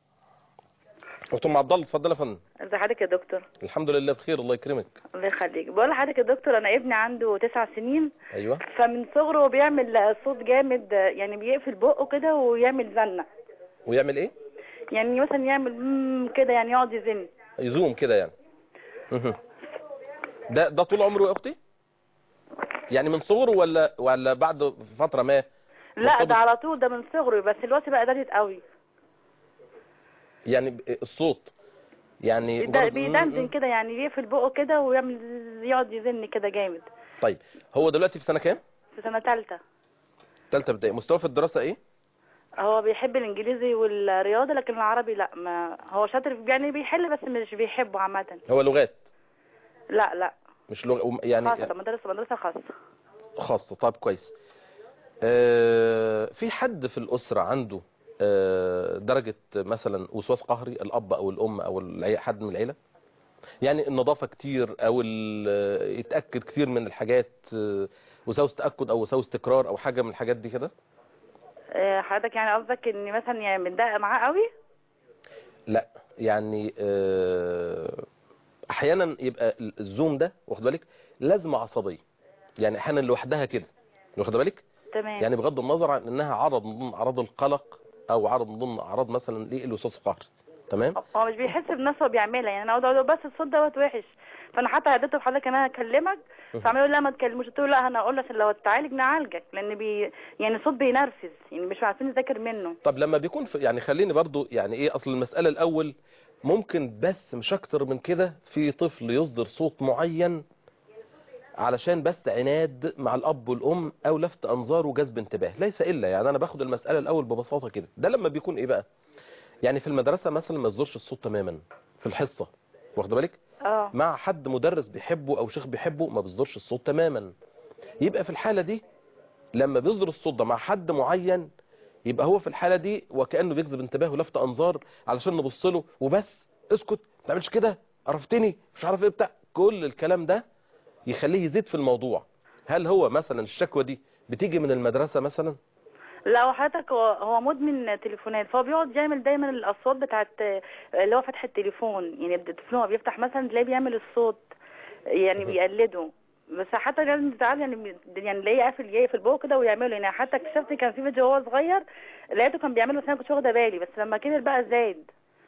دكتور ام عبد الله اتفضل يا فندم ازي حضرتك يا دكتور الحمد لله بخير الله يكرمك الله يخليك بقول لحضرتك يا دكتور انا ابني عنده تسع سنين ايوه فمن صغره بيعمل صوت جامد يعني بيقفل بقه كده ويعمل زنة ويعمل ايه يعني مثلا يعمل مم كده يعني يقعد يزن يزوم كده يعني مهم. ده ده طول عمره يا اختي يعني من صغره ولا ولا بعد فتره ما لا مرتبط- ده على طول ده من صغره بس الوقت بقى دارت قوي يعني ب- الصوت يعني ده مجرد- بيدندن م- م. كده يعني بيقفل بقه كده ويعمل يقعد يزن كده جامد طيب هو دلوقتي في سنه كام في سنة تالتة ثالثه ابتدائي مستواه في الدراسه ايه هو بيحب الانجليزي والرياضة لكن العربي لا ما هو شاطر في- يعني بيحل بس مش بيحبه عامة هو لغات لا لا مش لغة يعني خاصة مدرسة مدرسة خاصة خاصة طيب كويس آه، في حد في الأسرة عنده آه، درجة مثلا وسواس قهري الأب أو الأم أو العي- حد من العيلة يعني النظافة كتير أو ال- يتأكد كتير من الحاجات آه، وسوس تأكد أو وسوس تكرار أو حاجة من الحاجات دي كده آه، حضرتك يعني قصدك ان مثلا يعني متضايقه معاه قوي لا يعني آه، أحيانا يبقى الزوم ده واخد بالك لازمة عصبية يعني أحيانا لوحدها كده واخد بالك تمام يعني بغض النظر عن انها عرض من ضمن اعراض القلق او عرض من ضمن اعراض مثلا للوسواس القهري تمام هو مش بيحس بنفسه بيعملها يعني انا اقعد اقول له بس الصوت دوت وحش فانا حتى هديته بحضرتك ان انا اكلمك فعمال يقول لا ما تكلموش قلت له لا انا اقول لك لو تعالج نعالجك لان بي يعني الصوت بينرفز يعني مش عارفين نذاكر منه طب لما بيكون في يعني خليني برضو يعني ايه اصل المسألة الاول ممكن بس مش اكتر من كده في طفل يصدر صوت معين علشان بس عناد مع الاب والام او لفت انظار وجذب انتباه ليس الا يعني انا باخد المسألة الاول ببساطة كده ده لما بيكون ايه بقى يعني في المدرسة مثلا ما يصدرش الصوت تماما في الحصة واخد بالك اه مع حد مدرس بيحبه او شيخ بيحبه ما بيصدرش الصوت تماما يبقى في الحالة دي لما بيصدر الصوت ده مع حد معين يبقى هو في الحالة دي وكأنه بيجذب انتباه ولفت انظار علشان نبص له وبس اسكت ما تعملش كده عرفتني مش عارف ايه بتاع كل الكلام ده يخليه يزيد في الموضوع هل هو مثلا الشكوى دي بتيجي من المدرسة مثلا لا هو حضرتك هو هو مدمن تليفونات فهو بيقعد يعمل دايما الاصوات بتاعت اللي هو فتح التليفون يعني التليفون هو بيفتح مثلا تلاقيه بيعمل الصوت يعني مهم. بيقلده بس حتى لازم تتعلم يعني بي- يعني تلاقيه قافل يقفل بقه كده ويعمله يعني حتى اكتشفت كان في فيديو وهو صغير لقيته كان بيعمله بس انا كنتش واخده بالي بس لما كبر بقى زاد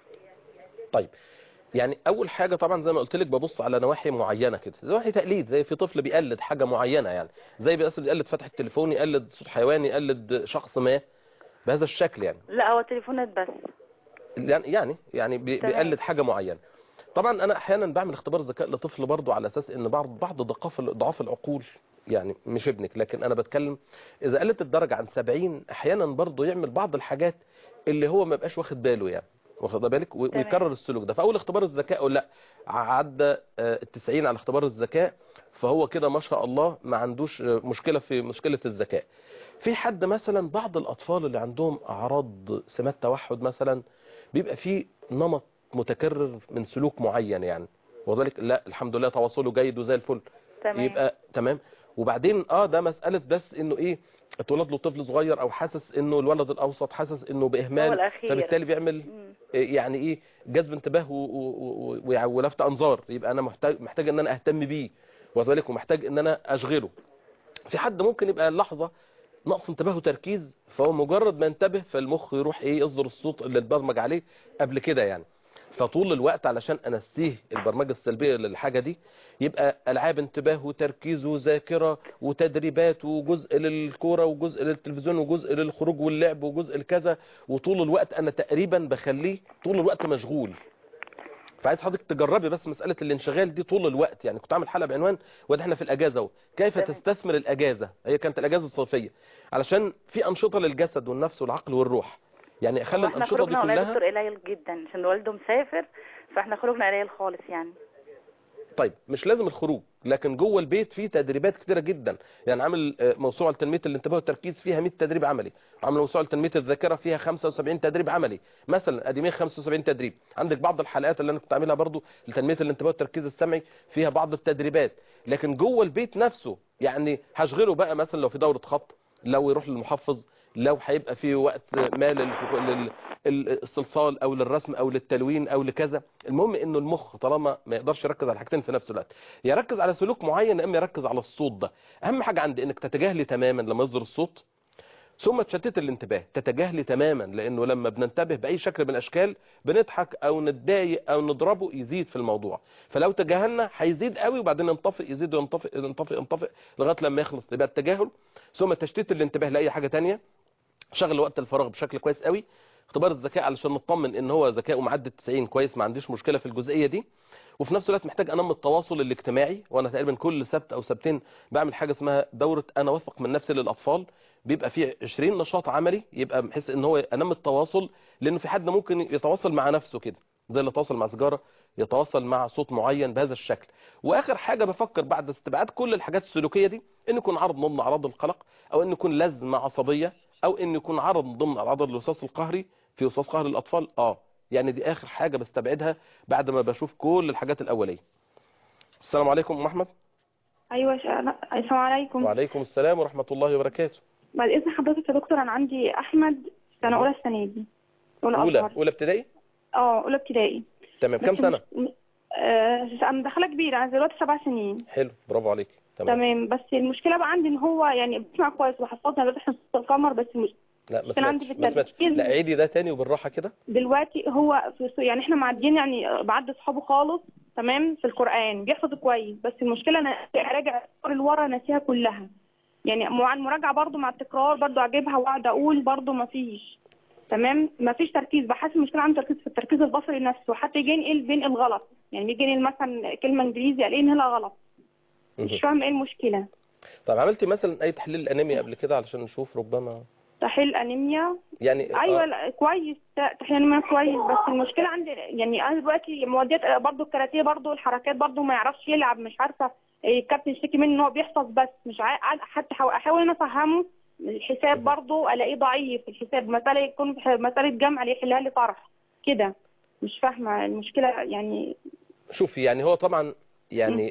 طيب يعني اول حاجة طبعا زي ما قلت لك ببص على نواحي معينة كده نواحي تقليد زي في طفل بيقلد حاجة معينة يعني زي بيقصد يقلد فتح التليفون يقلد صوت حيوان يقلد شخص ما بهذا الشكل يعني لا هو تليفونات بس يعني يعني يعني بي- تمام. بيقلد حاجة معينة طبعا انا احيانا بعمل اختبار ذكاء لطفل برضه على اساس ان بعض بعض ضعاف ضعاف العقول يعني مش ابنك لكن انا بتكلم اذا قلت الدرجة عن 70 احيانا برضه يعمل بعض الحاجات اللي هو ما بقاش واخد باله يعني واخد بالك و- تمام. ويكرر السلوك ده فاول اختبار الذكاء أقول لا عدى ال 90 على اختبار الذكاء فهو كده ما شاء الله ما عندوش آه، مشكلة في مشكلة الذكاء في حد مثلا بعض الاطفال اللي عندهم اعراض سمات توحد مثلا بيبقى فيه نمط متكرر من سلوك معين يعني وذلك لا الحمد لله تواصله جيد وزي الفل تمام يبقى تمام وبعدين اه ده مساله بس انه ايه اتولد له طفل صغير او حاسس انه الولد الاوسط حاسس انه هو باهمال الأخير. فبالتالي بيعمل مم. إيه يعني ايه جذب انتباه و- و- و- ولفت انظار يبقى انا محتاج محتاج ان انا اهتم بيه وذلك ومحتاج ان انا اشغله في حد ممكن يبقى اللحظه نقص انتباه وتركيز فهو مجرد ما ينتبه فالمخ يروح ايه يصدر الصوت اللي اتبرمج عليه قبل كده يعني فطول الوقت علشان انسيه البرمجه السلبيه للحاجه دي يبقى العاب انتباه وتركيز وذاكره وتدريبات وجزء للكوره وجزء للتلفزيون وجزء للخروج واللعب وجزء لكذا وطول الوقت انا تقريبا بخليه طول الوقت مشغول فعايز حضرتك تجربي بس مساله الانشغال دي طول الوقت يعني كنت عامل حلقه بعنوان وده احنا في الاجازه اهو كيف تمام. تستثمر الاجازه هي كانت الاجازه الصيفيه علشان في انشطه للجسد والنفس والعقل والروح يعني اخلي هو احنا الانشطه دي خرجنا والله يا كلها دكتور قليل جدا عشان والده مسافر فاحنا خرجنا قليل خالص يعني طيب مش لازم الخروج لكن جوه البيت في تدريبات كتيره جدا يعني عامل آه، موسوعه لتنميه الانتباه والتركيز فيها 100 تدريب عملي عامل موسوعه لتنميه الذاكره فيها 75 تدريب عملي مثلا ادي 175 تدريب عندك بعض الحلقات اللي انا كنت عاملها برضو لتنميه الانتباه والتركيز السمعي فيها بعض التدريبات لكن جوه البيت نفسه يعني هشغله بقى مثلا لو في دوره خط لو يروح للمحفظ لو هيبقى في وقت ما لل- لل- الصلصال او للرسم او للتلوين او لكذا المهم انه المخ طالما ما يقدرش يركز على حاجتين في نفس الوقت يركز على سلوك معين يا اما يركز على الصوت ده اهم حاجه عندي انك تتجاهلي تماما لما يصدر الصوت ثم تشتت الانتباه تتجاهلي تماما لانه لما بننتبه باي شكل من الاشكال بنضحك او نتضايق او نضربه يزيد في الموضوع فلو تجاهلنا هيزيد قوي وبعدين ينطفئ يزيد وينطفئ ينطفئ ينطفئ لغايه لما يخلص يبقى التجاهل ثم تشتيت الانتباه لاي حاجه تانية شغل وقت الفراغ بشكل كويس قوي اختبار الذكاء علشان نطمن ان هو ذكائه معدي 90 كويس ما عنديش مشكله في الجزئيه دي وفي نفس الوقت محتاج انمي التواصل الاجتماعي وانا تقريبا كل سبت او سبتين بعمل حاجه اسمها دوره انا واثق من نفسي للاطفال بيبقى فيه 20 نشاط عملي يبقى بحيث ان هو انمي التواصل لانه في حد ممكن يتواصل مع نفسه كده زي اللي يتواصل مع سيجاره يتواصل مع صوت معين بهذا الشكل واخر حاجه بفكر بعد استبعاد كل الحاجات السلوكيه دي ان يكون عرض ضمن اعراض القلق او ان يكون لزمه عصبيه او ان يكون عرض ضمن اعراض الوسواس القهري في وسواس قهر الاطفال اه يعني دي اخر حاجه بستبعدها بعد ما بشوف كل الحاجات الاوليه السلام عليكم ام احمد ايوه ش... لا، السلام عليكم وعليكم السلام ورحمه الله وبركاته بعد اذن حضرتك يا دكتور انا عندي احمد سنه اولى السنه دي اولى اولى ازهر اولى ابتدائي اه اولى ابتدائي تمام كم بس سنه مش- آه انا داخله كبيره انا دلوقتي سبع سنين حلو برافو عليك تمام تمام بس المشكله بقى عندي ان هو يعني بيسمع كويس وحفظنا دلوقتي احنا صوت القمر بس مش لا ما كان عندي سمعتش في ما سمعتش التركيز- لا عيدي ده تاني وبالراحه كده دلوقتي هو في يعني احنا معديين يعني بعد اصحابه خالص تمام في القران بيحفظ كويس بس المشكله انا اراجع الصور اللي ورا ناسيها كلها يعني مع المراجعه برضو مع التكرار برضو اجيبها واقعد اقول برضو ما فيش تمام ما فيش تركيز بحس المشكله عندي تركيز في التركيز البصري نفسه حتى يجي ينقل بينقل غلط يعني يجي ينقل مثلا كلمه انجليزي الاقيه ينقلها غلط مش مهم. فاهمه ايه المشكله طب عملتي مثلا اي تحليل الانيميا قبل كده علشان نشوف ربما تحليل انيميا يعني ايوه آه، لا كويس تحليل انيميا كويس بس المشكله عندي يعني انا دلوقتي موديات برضو الكاراتيه برضو الحركات برضو ما يعرفش يلعب مش عارفه إيه، الكابتن يشتكي منه ان هو بيحفظ بس مش عا... حتى حاول- احاول انا افهمه الحساب برضو الاقيه ضعيف في الحساب مساله يكون في مساله جمع اللي يحلها لي طرح كده مش فاهمه المشكله يعني شوفي يعني هو طبعا يعني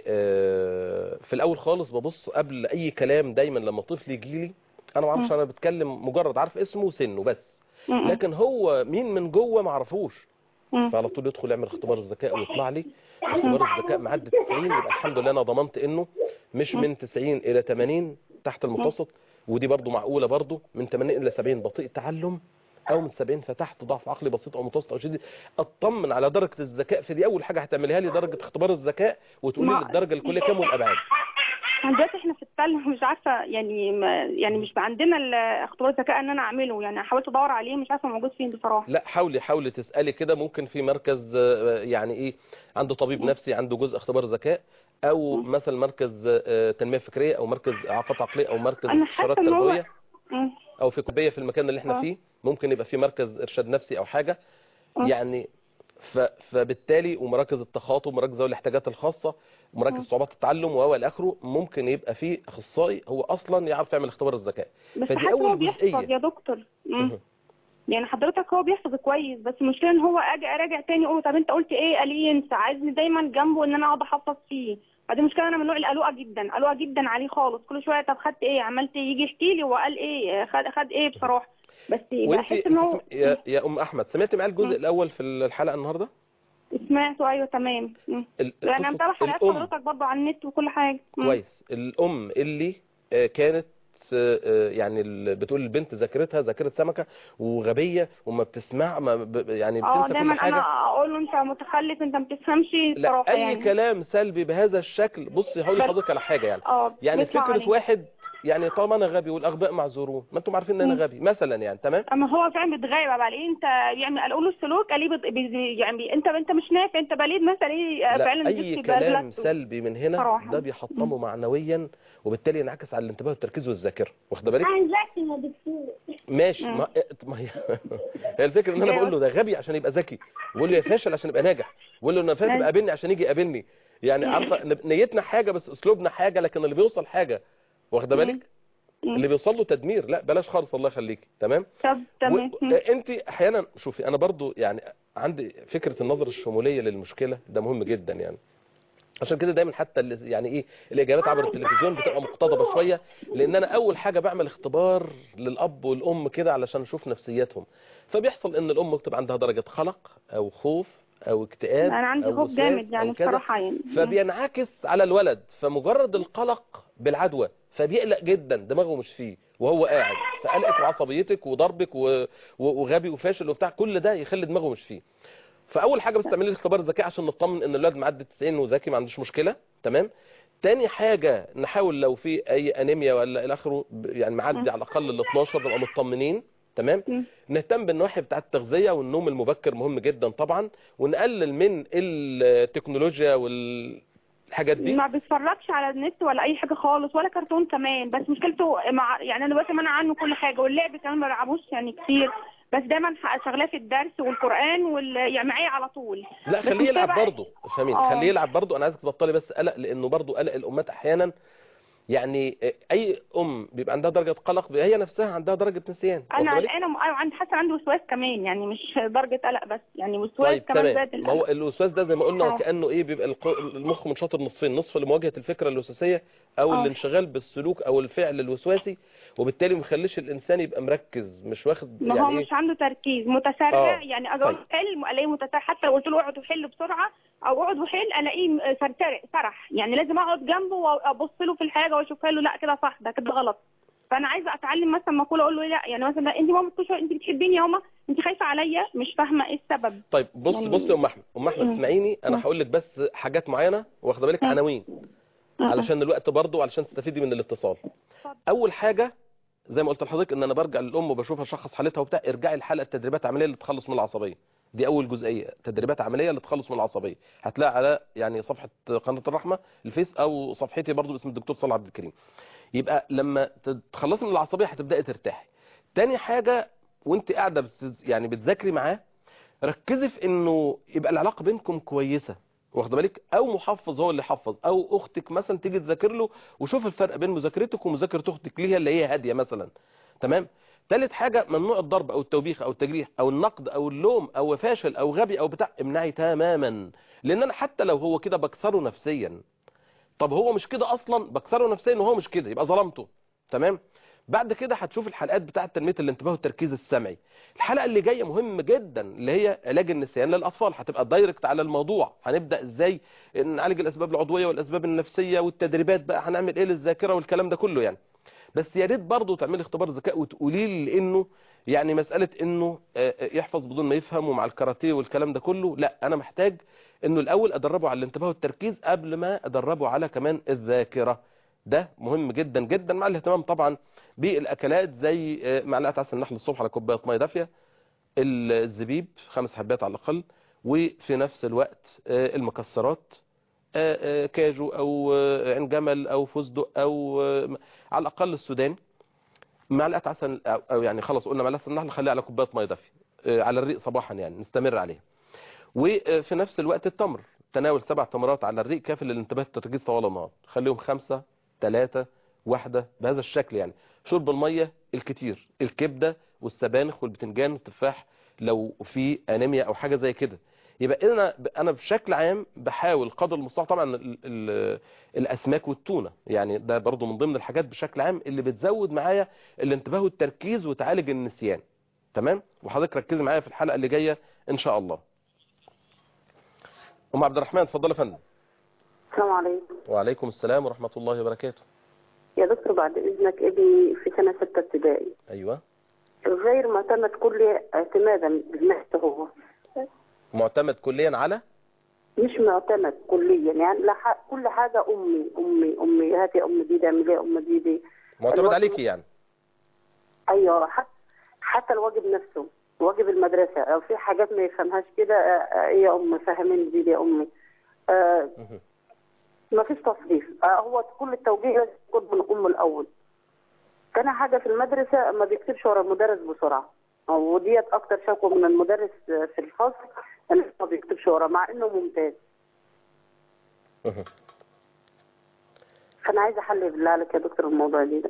آه، في الاول خالص ببص قبل اي كلام دايما لما طفل يجي لي انا ما اعرفش مم. انا بتكلم مجرد عارف اسمه وسنه بس م- م- لكن هو مين من جوه ما اعرفوش م. فعلى طول يدخل يعمل اختبار الذكاء ويطلع لي اختبار الذكاء معدي 90 يبقى الحمد لله انا ضمنت انه مش من 90 الى 80 تحت المتوسط ودي برضو معقوله برضو من 80 الى 70 بطيء تعلم او من 70 فتحت ضعف عقلي بسيط او متوسط او شديد اطمن على درجه الذكاء في دي اول حاجه هتعمليها لي درجه اختبار الذكاء وتقولي لي ما- الدرجه الكليه كام والابعاد دلوقتي احنا في التل مش عارفه يعني ما يعني مش عندنا ال- اختبار الذكاء ان انا اعمله يعني حاولت ادور عليه مش عارفه موجود فين بصراحه لا حاولي حاولي تسالي كده ممكن في مركز آه، يعني ايه عنده طبيب نفسي عنده جزء اختبار ذكاء او مثلا مركز آه، تنميه فكريه او مركز اعاقات عقليه او مركز أنا استشارات حاسة إن هو- تربويه م. او في كليه في المكان اللي احنا آه. فيه ممكن يبقى في مركز ارشاد نفسي او حاجه آه. يعني ف... فبالتالي ومراكز التخاطب ومراكز ذوي الاحتياجات الخاصه ومراكز آه. صعوبات التعلم و الى اخره ممكن يبقى في اخصائي هو اصلا يعرف يعمل اختبار الذكاء بس فدي حاسه أول هو بيحفظ جزئية. يا دكتور م. مهم. يعني حضرتك هو بيحفظ كويس بس المشكله ان هو اجي اراجع تاني اقول له طب انت قلت ايه قال لي ينسى عايزني دايما جنبه ان انا اقعد احفظ فيه فدي مشكله انا من النوع القلوقه جدا قلوقه جدا عليه خالص كل شويه طب خدت ايه عملت ايه يجي يحكي لي هو قال ايه خد خد ايه بصراحه بس وانت بحس ان هو يا, يا ام احمد سمعتي معايا الجزء مم. الاول في الحلقه النهارده سمعته ايوه تمام مم. ال- يعني انا قصة متابعه حلقات الام حضرتك برضه على النت وكل حاجه مم. كويس الام اللي آه، كانت آه، آه، يعني ال- بتقول البنت ذاكرتها ذاكره سمكه وغبيه وما بتسمع ما ب- يعني اه بتنسى دايما كل حاجه انا اقول له انت متخلف انت ما بتفهمش لا صراحه اي يعني كلام سلبي بهذا الشكل بصي هقول بس- لحضرتك على حاجه يعني اه يعني بيطلع فكره عليه. واحد يعني طالما انا غبي والاغبياء معذورون ما انتم عارفين ان انا مم. غبي مثلا يعني تمام اما هو فعلا بيتغير بقى عليه انت يعني اقول له السلوك قال لي بت- بي- يعني بي- انت انت مش نافع انت بليد مثلا ايه لا فعلا اي جبت كلام بلغته. سلبي من هنا صراحة. ده بيحطمه معنويا وبالتالي ينعكس على الانتباه والتركيز والذاكره واخده بالك عايزاك يا دكتور ماشي مم. ما, ما هي هي الفكره ان انا بقول له ده غبي عشان يبقى ذكي بقول له يا فاشل عشان يبقى ناجح بقول له انا فاشل أيوة. قابلني عشان يجي يقابلني يعني عارفه ن- نيتنا حاجه بس اسلوبنا حاجه لكن اللي بيوصل حاجه واخده بالك مم. اللي بيوصل له تدمير لا بلاش خالص الله يخليكي تمام طب تمام و... انت احيانا شوفي انا برضو يعني عندي فكره النظره الشموليه للمشكله ده مهم جدا يعني عشان كده دايما حتى اللي يعني ايه الاجابات عبر التلفزيون بتبقى مقتضبه شويه لان انا اول حاجه بعمل اختبار للاب والام كده علشان اشوف نفسيتهم فبيحصل ان الام بتبقى عندها درجه قلق او خوف او اكتئاب انا عندي أو خوف وسواس جامد يعني أو كذا. بصراحه يعني فبينعكس على الولد فمجرد القلق بالعدوى فبيقلق جدا دماغه مش فيه وهو قاعد فقلقك وعصبيتك وضربك و... و- وغبي وفاشل وبتاع كل ده يخلي دماغه مش فيه فاول حاجه بس تعملي لي اختبار ذكاء عشان نطمن ان الولد معدي 90 وذكي ما عندوش مشكله تمام تاني حاجه نحاول لو في اي انيميا ولا الى اخره ب- يعني معدي م. على الاقل ال 12 نبقى مطمنين تمام مم. نهتم بالنواحي بتاعه التغذيه والنوم المبكر مهم جدا طبعا ونقلل من التكنولوجيا والحاجات دي ما بيتفرجش على النت ولا اي حاجه خالص ولا كرتون كمان بس مشكلته مع يعني انا بسمع عنه كل حاجه واللعب كمان ما بلعبوش يعني كتير بس دايما شغلاه في الدرس والقران وال... يعني معايا على طول لا بس خليه مش يلعب تبع- برضه فاهمين آه. خليه يلعب برضه انا عايزك تبطلي بس قلق لانه برضه قلق الامهات احيانا يعني اي ام بيبقى عندها درجه قلق هي نفسها عندها درجه نسيان انا واخدة بالك؟ انا انا عندي حاسه عندي وسواس كمان يعني مش درجه قلق بس يعني وسواس طيب كمان تمام زاد ما هو القلق الوسواس ده زي ما قلنا آه. وكانه ايه بيبقى الق- المخ منشطر نصفين نصف لمواجهه الفكره الوسواسيه او آه. الانشغال بالسلوك او الفعل الوسواسي وبالتالي ما يخليش الانسان يبقى مركز مش واخد ما هو يعني ايه مش عنده تركيز متسرع آه. يعني اجي اقول طيب. حل الاقيه متسرع حتى لو قلت له اقعد وحل بسرعه او اقعد وحل الاقيه سرترع سرح يعني لازم اقعد جنبه وابص له في الحاجه واشوفها له لا كده صح ده كده غلط فانا عايزه اتعلم مثلا مقوله اقول له لا يعني مثلا انت ماما كل شويه انت بتحبيني يا ماما انت خايفه عليا مش فاهمه ايه السبب طيب بص يعني- بص يا ام احمد ام احمد مم. اسمعيني انا مم. هقول لك بس حاجات معينه واخده بالك مم. عناوين علشان الوقت برضه وعلشان تستفيدي من الاتصال اول حاجه زي ما قلت لحضرتك ان انا برجع للام وبشوفها اشخص حالتها وبتاع ارجعي الحلقه التدريبات عمليه اللي تخلص من العصبيه دي اول جزئيه تدريبات عمليه اللي تخلص من العصبيه هتلاقي على يعني صفحه قناه الرحمه الفيس او صفحتي برضه باسم الدكتور صلاح عبد الكريم يبقى لما تتخلصي من العصبيه هتبداي ترتاحي تاني حاجه وانت قاعده بت يعني بتذاكري معاه ركزي في انه يبقى العلاقه بينكم كويسه واخده بالك او محفظ هو اللي يحفظ او اختك مثلا تيجي تذاكر له وشوف الفرق بين مذاكرتك ومذاكره اختك ليها اللي هي هاديه مثلا تمام ثالث حاجه ممنوع الضرب او التوبيخ او التجريح او النقد او اللوم او فاشل او غبي او بتاع امنعي تماما لان انا حتى لو هو كده بكسره نفسيا طب هو مش كده اصلا بكسره نفسيا وهو مش كده يبقى ظلمته تمام بعد كده هتشوف الحلقات بتاعه تنميه الانتباه والتركيز السمعي الحلقه اللي جايه مهمه جدا اللي هي علاج النسيان للاطفال هتبقى دايركت على الموضوع هنبدا ازاي نعالج الاسباب العضويه والاسباب النفسيه والتدريبات بقى هنعمل ايه للذاكره والكلام ده كله يعني بس يا ريت برضه تعملي اختبار ذكاء وتقولي لي لانه يعني مساله انه آه، آه، يحفظ بدون ما يفهم ومع الكاراتيه والكلام ده كله لا انا محتاج انه الاول ادربه على الانتباه والتركيز قبل ما ادربه على كمان الذاكره ده مهم جدا جدا مع الاهتمام طبعا بالاكلات زي آه، معلقه عسل النحل الصبح على كوبايه ميه دافيه الزبيب خمس حبات على الاقل وفي نفس الوقت آه، المكسرات آه، آه، كاجو او آه، عين جمل او فستق او آه، على الاقل السوداني معلقه عسل او أو يعني خلاص قلنا معلقه النحل نخليها على كوبايه ميه دافيه آه، على الريق صباحا يعني نستمر عليها وفي نفس الوقت التمر تناول سبع تمرات على الريق كافي للانتباه التركيز طوال النهار خليهم خمسة ثلاثة واحدة بهذا الشكل يعني شرب المية الكتير الكبدة والسبانخ والبتنجان والتفاح لو في انيميا او حاجه زي كده يبقى انا انا بشكل عام بحاول قدر المستطاع طبعا ال ال الاسماك والتونه يعني ده برضو من ضمن الحاجات بشكل عام اللي بتزود معايا الانتباه والتركيز وتعالج النسيان تمام وحضرتك ركزي معايا في الحلقه اللي جايه ان شاء الله ام عبد الرحمن اتفضل يا فندم السلام عليكم وعليكم السلام ورحمه الله وبركاته يا دكتور بعد اذنك ابني في سنه سته ابتدائي ايوه غير معتمد كلي اعتمادا بنفسه هو معتمد كليا على مش معتمد كليا يعني لا ح- كل حاجه امي امي امي هاتي ام دي دي اعملي ام دي دي معتمد الواجب- عليكي يعني ايوه حتى حتى الواجب نفسه واجب المدرسه لو في حاجات ما يفهمهاش كده آه، آه، ايه يا ام فهميني دي دي يا امي آه مهم. ما فيش تصريف آه هو كل التوجيه لازم يكون من امه الاول تاني حاجه في المدرسه ما بيكتبش ورا المدرس بسرعه وديت اكتر شكوى من المدرس آه، في الفصل انه ما بيكتبش ورا مع انه ممتاز مهم. فانا عايزه حل بالله عليك يا دكتور الموضوع دي ده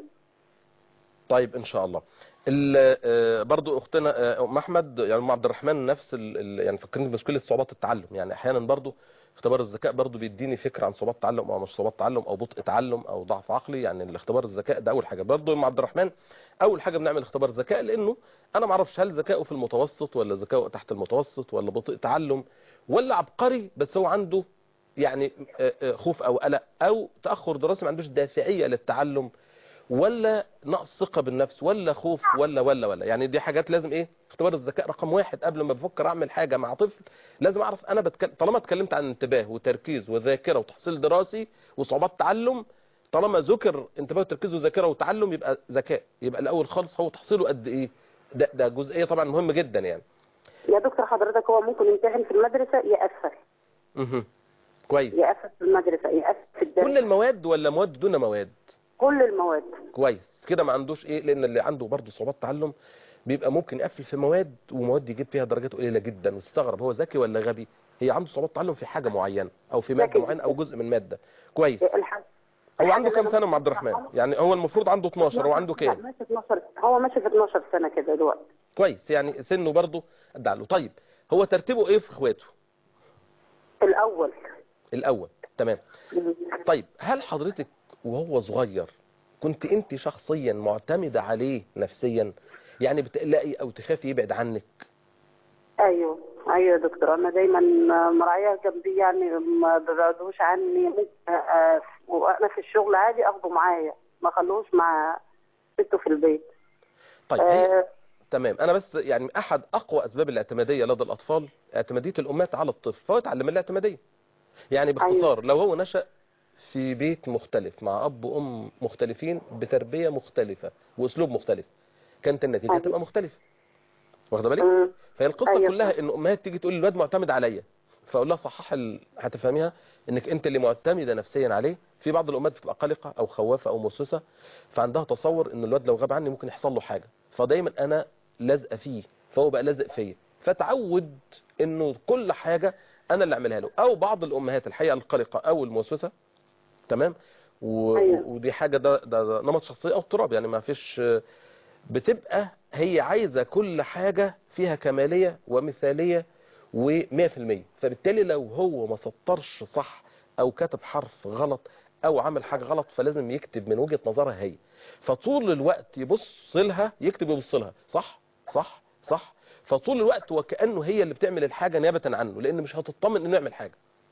طيب ان شاء الله ال- آه، برضو اختنا آه، ام احمد يعني ام عبد الرحمن نفس ال- ال- يعني فكرني بمشكله صعوبات التعلم يعني احيانا برضو اختبار الذكاء برضو بيديني فكره عن صعوبات تعلم او مش صعوبات تعلم او بطء تعلم او ضعف عقلي يعني الاختبار الذكاء ده اول حاجه برضو ام عبد الرحمن اول حاجه بنعمل اختبار ذكاء لانه انا ما اعرفش هل ذكائه في المتوسط ولا ذكائه تحت المتوسط ولا بطء تعلم ولا عبقري بس هو عنده يعني آه، آه، خوف او قلق او تاخر دراسي ما عندوش دافعيه للتعلم ولا نقص ثقه بالنفس ولا خوف ولا ولا ولا يعني دي حاجات لازم ايه اختبار الذكاء رقم واحد قبل ما بفكر اعمل حاجه مع طفل لازم اعرف انا بتكلم طالما اتكلمت عن انتباه وتركيز وذاكره وتحصيل دراسي وصعوبات تعلم طالما ذكر انتباه وتركيز وذاكره وتعلم يبقى ذكاء يبقى الاول خالص هو تحصيله قد ايه ده ده جزئيه طبعا مهم جدا يعني يا دكتور حضرتك هو ممكن يمتحن في المدرسه يقفل مهم. كويس يقفل في المدرسه يقفل في الدرس كل المواد ولا مواد دون مواد كل المواد كويس كده ما عندوش ايه لان اللي عنده برضه صعوبات تعلم بيبقى ممكن يقفل في مواد ومواد يجيب فيها درجات قليله جدا وتستغرب هو ذكي ولا غبي هي عنده صعوبات تعلم في حاجه معينه او في ماده ذكي معينه او جزء من ماده كويس الحاج هو عنده كام سنه ام عبد الرحمن يعني هو المفروض عنده 12 هو عنده كام ماشي 12 هو ماشي في 12 سنه كده دلوقتي كويس يعني سنه برضه قد عقله طيب هو ترتيبه ايه في اخواته الاول الاول تمام طيب هل حضرتك وهو صغير كنت انت شخصيا معتمده عليه نفسيا يعني بتقلقي او تخافي يبعد عنك ايوه ايوه يا دكتور انا دايما مراعيه جنبي يعني ما ببعدوش عني ممكن آه، وانا في الشغل عادي اخده معايا ما خلوش مع بنته في البيت طيب هي آه، تمام انا بس يعني احد اقوى اسباب الاعتماديه لدى الاطفال اعتماديه الامهات على الطفل فهو اتعلم الاعتماديه يعني باختصار لو هو نشا في بيت مختلف مع اب وام مختلفين بتربيه مختلفه واسلوب مختلف كانت النتيجه أيوة. هتبقى مختلفه واخده بالك مم. فهي القصه أيوة. كلها ان امهات تيجي تقول الواد معتمد عليا فاقول لها صحح ال... هتفهميها انك انت اللي معتمده نفسيا عليه في بعض الامهات بتبقى قلقه او خوافه او موسوسه فعندها تصور ان الواد لو غاب عني ممكن يحصل له حاجه فدايما انا لازقه فيه فهو بقى لازق فيا فتعود انه كل حاجه انا اللي اعملها له او بعض الامهات الحقيقه القلقه او الموسوسه تمام و... أيوة. ودي حاجه ده, ده, ده نمط شخصيه او اضطراب يعني ما فيش بتبقى هي عايزه كل حاجه فيها كماليه ومثاليه و100% فبالتالي لو هو ما سطرش صح او كتب حرف غلط او عمل حاجه غلط فلازم يكتب من وجهه نظرها هي فطول الوقت يبص لها يكتب يبص لها صح صح صح فطول الوقت وكانه هي اللي بتعمل الحاجه نيابه عنه لان مش هتطمن انه يعمل حاجه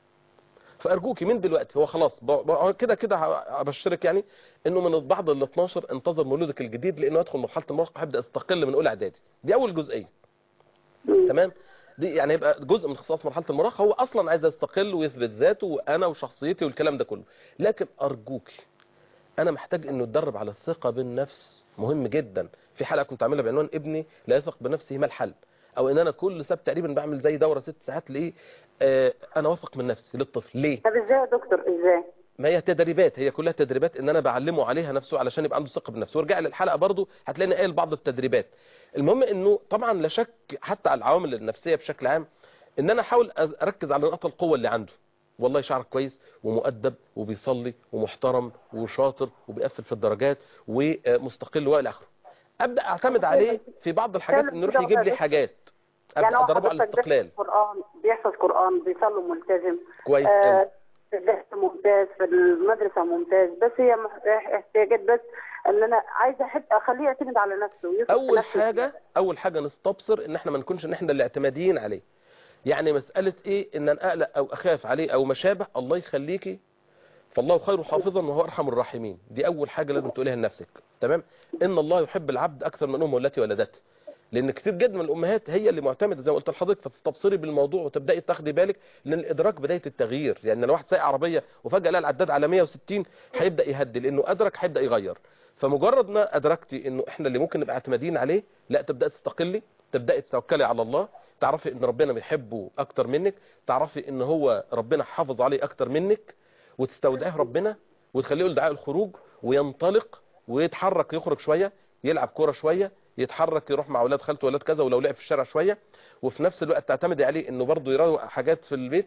فارجوكي من دلوقتي هو خلاص ب- ب- كده كده ه- ابشرك يعني انه من بعد ال 12 انتظر مولودك الجديد لانه يدخل مرحله المراهقه هيبدا يستقل من اولى اعدادي دي اول جزئيه مم. تمام دي يعني يبقى جزء من اختصاص مرحله المراهقه هو اصلا عايز يستقل ويثبت ذاته وانا وشخصيتي والكلام ده كله لكن ارجوكي انا محتاج انه يتدرب على الثقه بالنفس مهم جدا في حلقه كنت عاملها بعنوان ابني لا يثق بنفسه ما الحل او ان انا كل سبت تقريبا بعمل زي دوره ست ساعات لايه آه انا واثق من نفسي للطفل ليه طب ازاي يا دكتور ازاي ما هي تدريبات هي كلها تدريبات ان انا بعلمه عليها نفسه علشان يبقى عنده ثقه بالنفس وارجع للحلقه برضو هتلاقيني قايل بعض التدريبات المهم انه طبعا لا شك حتى على العوامل النفسيه بشكل عام ان انا احاول أز- اركز على نقاط القوه اللي عنده والله شعرك كويس ومؤدب وبيصلي ومحترم وشاطر وبيقفل في الدرجات ومستقل والى اخره ابدا اعتمد عليه في بعض الحاجات انه يروح يجيب لي حاجات ابدا هو ادربه على حضرتك الاستقلال بيحفظ قرآن بيحفظ قرآن بيصلي ملتزم كويس قوي آه في الدرس ممتاز في المدرسة ممتاز بس هي مح- احتياجات بس ان انا عايزة احب اخليه يعتمد على نفسه ويثق في اول نفسه. حاجه اول حاجه نستبصر ان احنا ما نكونش ان احنا اللي اعتماديين عليه يعني مساله ايه ان انا اقلق او اخاف عليه او ما شابه الله يخليكي فالله خير حافظا وهو ارحم الراحمين دي اول حاجه لازم تقوليها لنفسك تمام ان الله يحب العبد اكثر من امه التي ولدته لان كتير جدا من الامهات هي اللي معتمده زي ما قلت لحضرتك فتستبصري بالموضوع وتبداي تاخدي بالك لان الادراك بدايه التغيير يعني لو واحد سايق عربيه وفجاه لقى العداد على 160 هيبدا يهدي لانه ادرك هيبدا يغير فمجرد ما ادركتي انه احنا اللي ممكن نبقى اعتماديين عليه لا تبداي تستقلي تبداي تتوكلي على الله تعرفي ان ربنا بيحبه اكتر منك تعرفي ان هو ربنا حافظ عليه اكتر منك وتستودعيه ربنا وتخليه يقول دعاء الخروج وينطلق ويتحرك يخرج شويه يلعب كوره شويه يتحرك يروح مع اولاد خالته واولاد كذا ولو لعب في الشارع شويه وفي نفس الوقت تعتمدي عليه انه برضه يروق حاجات في البيت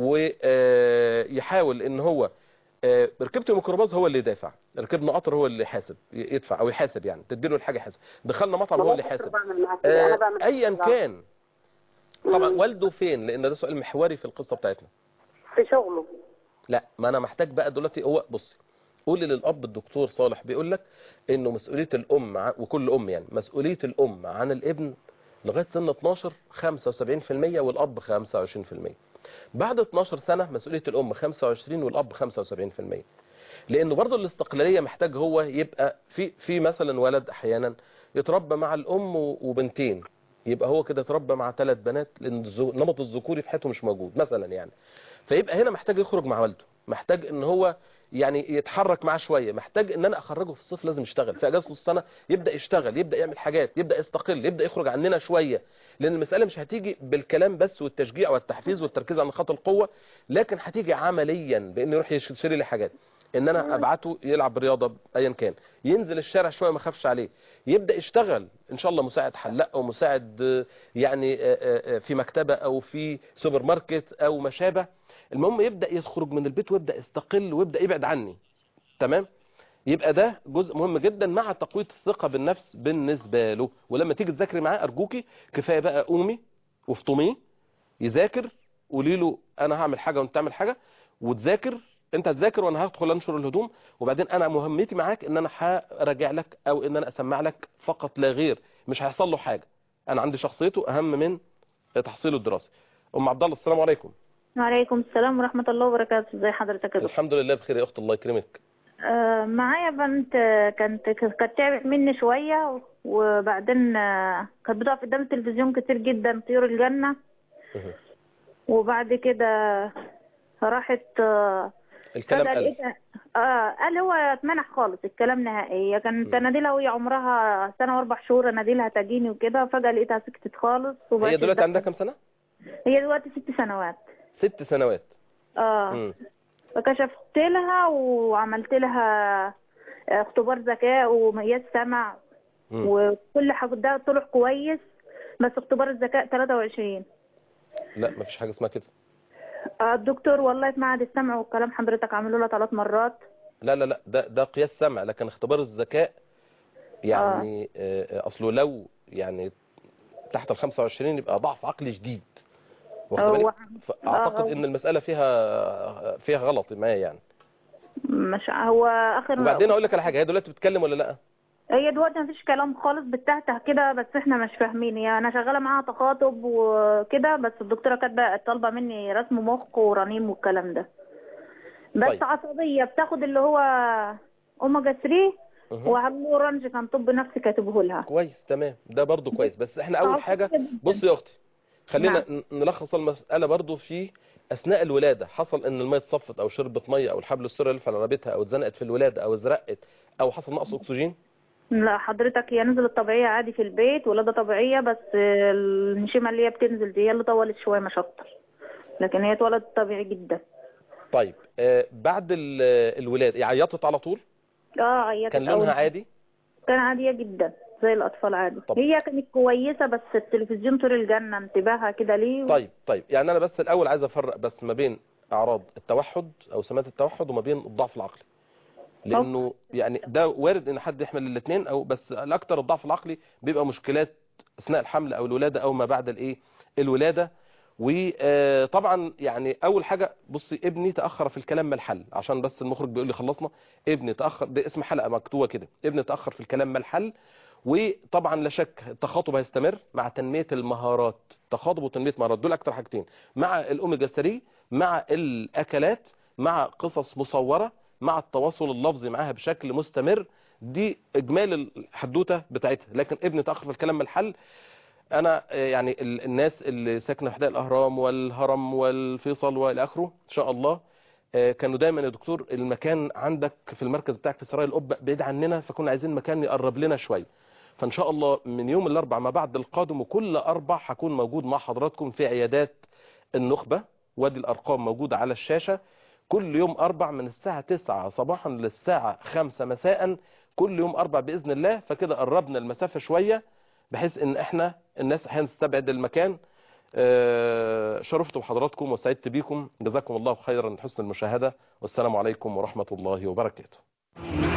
ويحاول ان هو آه، ركبت الميكروباص هو اللي يدافع ركبنا قطر هو اللي يحاسب ي- يدفع او يحاسب يعني تديله الحاجه يحاسب دخلنا مطعم هو اللي والله يحاسب بعمل معاه كده. أنا آه، بعمل ايا كده. كان طبعا مم. والده فين لان ده سؤال محوري في القصه بتاعتنا في شغله لا ما انا محتاج بقى دلوقتي هو بصي قولي للاب الدكتور صالح بيقول لك انه مسؤوليه الام ع- وكل ام يعني مسؤوليه الام عن الابن لغايه سن 12 75% والاب 25% بعد 12 سنه مسؤوليه الام 25 والاب 75% لانه برضه الاستقلاليه محتاج هو يبقى في في مثلا ولد احيانا يتربى مع الام و- وبنتين يبقى هو كده اتربى مع ثلاث بنات لان الزو- النمط الذكوري في حياته مش موجود مثلا يعني فيبقى هنا محتاج يخرج مع والده محتاج ان هو يعني يتحرك معاه شويه محتاج ان انا اخرجه في الصيف لازم يشتغل في اجازه نص السنه يبدا يشتغل يبدا يعمل حاجات يبدا يستقل يبدا يخرج عننا شويه لان المساله مش هتيجي بالكلام بس والتشجيع والتحفيز والتركيز على نقاط القوه لكن هتيجي عمليا بان يروح يشتري لي حاجات ان انا ابعته يلعب رياضه ايا كان ينزل الشارع شويه ما اخافش عليه يبدا يشتغل ان شاء الله مساعد حلاق او مساعد آه، يعني آه، آه، آه، في مكتبه او في سوبر ماركت او ما شابه المهم يبدا يخرج من البيت ويبدا يستقل ويبدا يبعد عني تمام يبقى ده جزء مهم جدا مع تقويه الثقه بالنفس بالنسبه له ولما تيجي تذاكري معاه ارجوكي كفايه بقى قومي وافطميه يذاكر قولي له انا هعمل حاجه وانت تعمل حاجه وتذاكر انت تذاكر وانا هدخل انشر الهدوم وبعدين انا مهمتي معاك ان انا هراجع لك او ان انا اسمع لك فقط لا غير مش هيحصل له حاجه انا عندي شخصيته اهم من تحصيله الدراسي ام عبد الله السلام عليكم وعليكم السلام ورحمة الله وبركاته ازي حضرتك يا دكتور الحمد لله بخير يا اخت الله يكرمك آه معايا بنت آه، كانت كانت تعبت مني شوية وبعدين آه، كانت بتقف قدام التلفزيون كتير جدا طيور الجنة مه. وبعد كده راحت آه، الكلام فجأة قال لقيتها اه قال هو اتمنع خالص الكلام نهائي هي كانت م. اناديلها وهي عمرها سنة واربع شهور اناديلها تجيني وكده فجأة لقيتها سكتت خالص هي وبقت دلوقتي تتدخل. عندها كام سنه هي دلوقتي ست سنوات ست سنوات اه مم. فكشفت لها وعملت لها اختبار ذكاء ومقياس سمع مم. وكل حاجة ده طلع كويس بس اختبار الذكاء 23 لا مفيش حاجه اسمها كده آه، الدكتور والله في معهد السمع والكلام حضرتك عملوا لها ثلاث مرات لا لا لا ده ده قياس سمع لكن اختبار الذكاء يعني آه. اصله لو يعني تحت ال 25 يبقى ضعف عقلي شديد واخد هو- بالك فاعتقد آه. ان المساله فيها فيها غلط ما يعني مش هو اخر وبعدين اقول لك على حاجه هي دلوقتي بتتكلم ولا لا هي دلوقتي مفيش كلام خالص بتهته كده بس احنا مش فاهمين هي انا شغاله معاها تخاطب وكده بس الدكتوره كاتبه طالبه مني رسم مخ ورنين والكلام ده بس طيب. عصبيه بتاخد اللي هو اوميجا 3 مهم. وعملوا اورنج كان طب نفسي كاتبه لها كويس تمام ده برضو كويس بس احنا اول عصبية حاجه جداً. بصي يا اختي خلينا نعم. ن- نلخص المساله برضو في اثناء الولاده حصل ان الميه اتصفت او شربت ميه او الحبل السري لف على رقبتها او اتزنقت في الولاده او ازرقت او حصل نقص اكسجين لا حضرتك هي نزلت طبيعيه عادي في البيت ولاده طبيعيه بس النشيمه اللي هي بتنزل دي هي اللي طولت شويه مش اكتر لكن هي اتولدت طبيعي جدا طيب آه بعد ال- الولاده يعني عيطت على طول اه عيطت كان أوي. لونها عادي كان عادية جدا زي الأطفال عادي طب. هي كانت كويسة بس التلفزيون طول الجنة انتباهها كده ليه طيب طيب يعني انا بس الاول عايز افرق بس ما بين اعراض التوحد او سمات التوحد وما بين الضعف العقلي لانه يعني ده وارد ان حد يحمل الاثنين او بس الاكثر الضعف العقلي بيبقى مشكلات اثناء الحمل او الولاده او ما بعد الايه الولاده وطبعا يعني اول حاجه بصي ابني تاخر في الكلام ما الحل عشان بس المخرج بيقول لي خلصنا ابني تاخر ده اسم حلقه مكتوبه كده ابني تاخر في الكلام ما الحل وطبعا لا شك التخاطب هيستمر مع تنميه المهارات تخاطب وتنميه مهارات دول اكتر حاجتين مع الاوميجا 3 مع الاكلات مع قصص مصوره مع التواصل اللفظي معاها بشكل مستمر دي اجمال الحدوته بتاعتها لكن ابني تاخر في الكلام ما الحل انا آه، يعني ال- الناس اللي ساكنه في حدائق الاهرام والهرم والفيصل والى اخره ان شاء الله آه، كانوا دايما يا دكتور المكان عندك في المركز بتاعك في سرايا القبه بعيد عننا فكنا عايزين مكان يقرب لنا شويه فان شاء الله من يوم الاربع ما بعد القادم وكل اربع هكون موجود مع حضراتكم في عيادات النخبه وادي الارقام موجوده على الشاشه كل يوم اربع من الساعه 9 صباحا للساعه 5 مساء كل يوم اربع باذن الله فكده قربنا المسافه شويه بحيث ان احنا الناس احيانا تستبعد المكان آه، شرفت بحضراتكم وسعدت بيكم جزاكم الله خيرا حسن المشاهده والسلام عليكم ورحمه الله وبركاته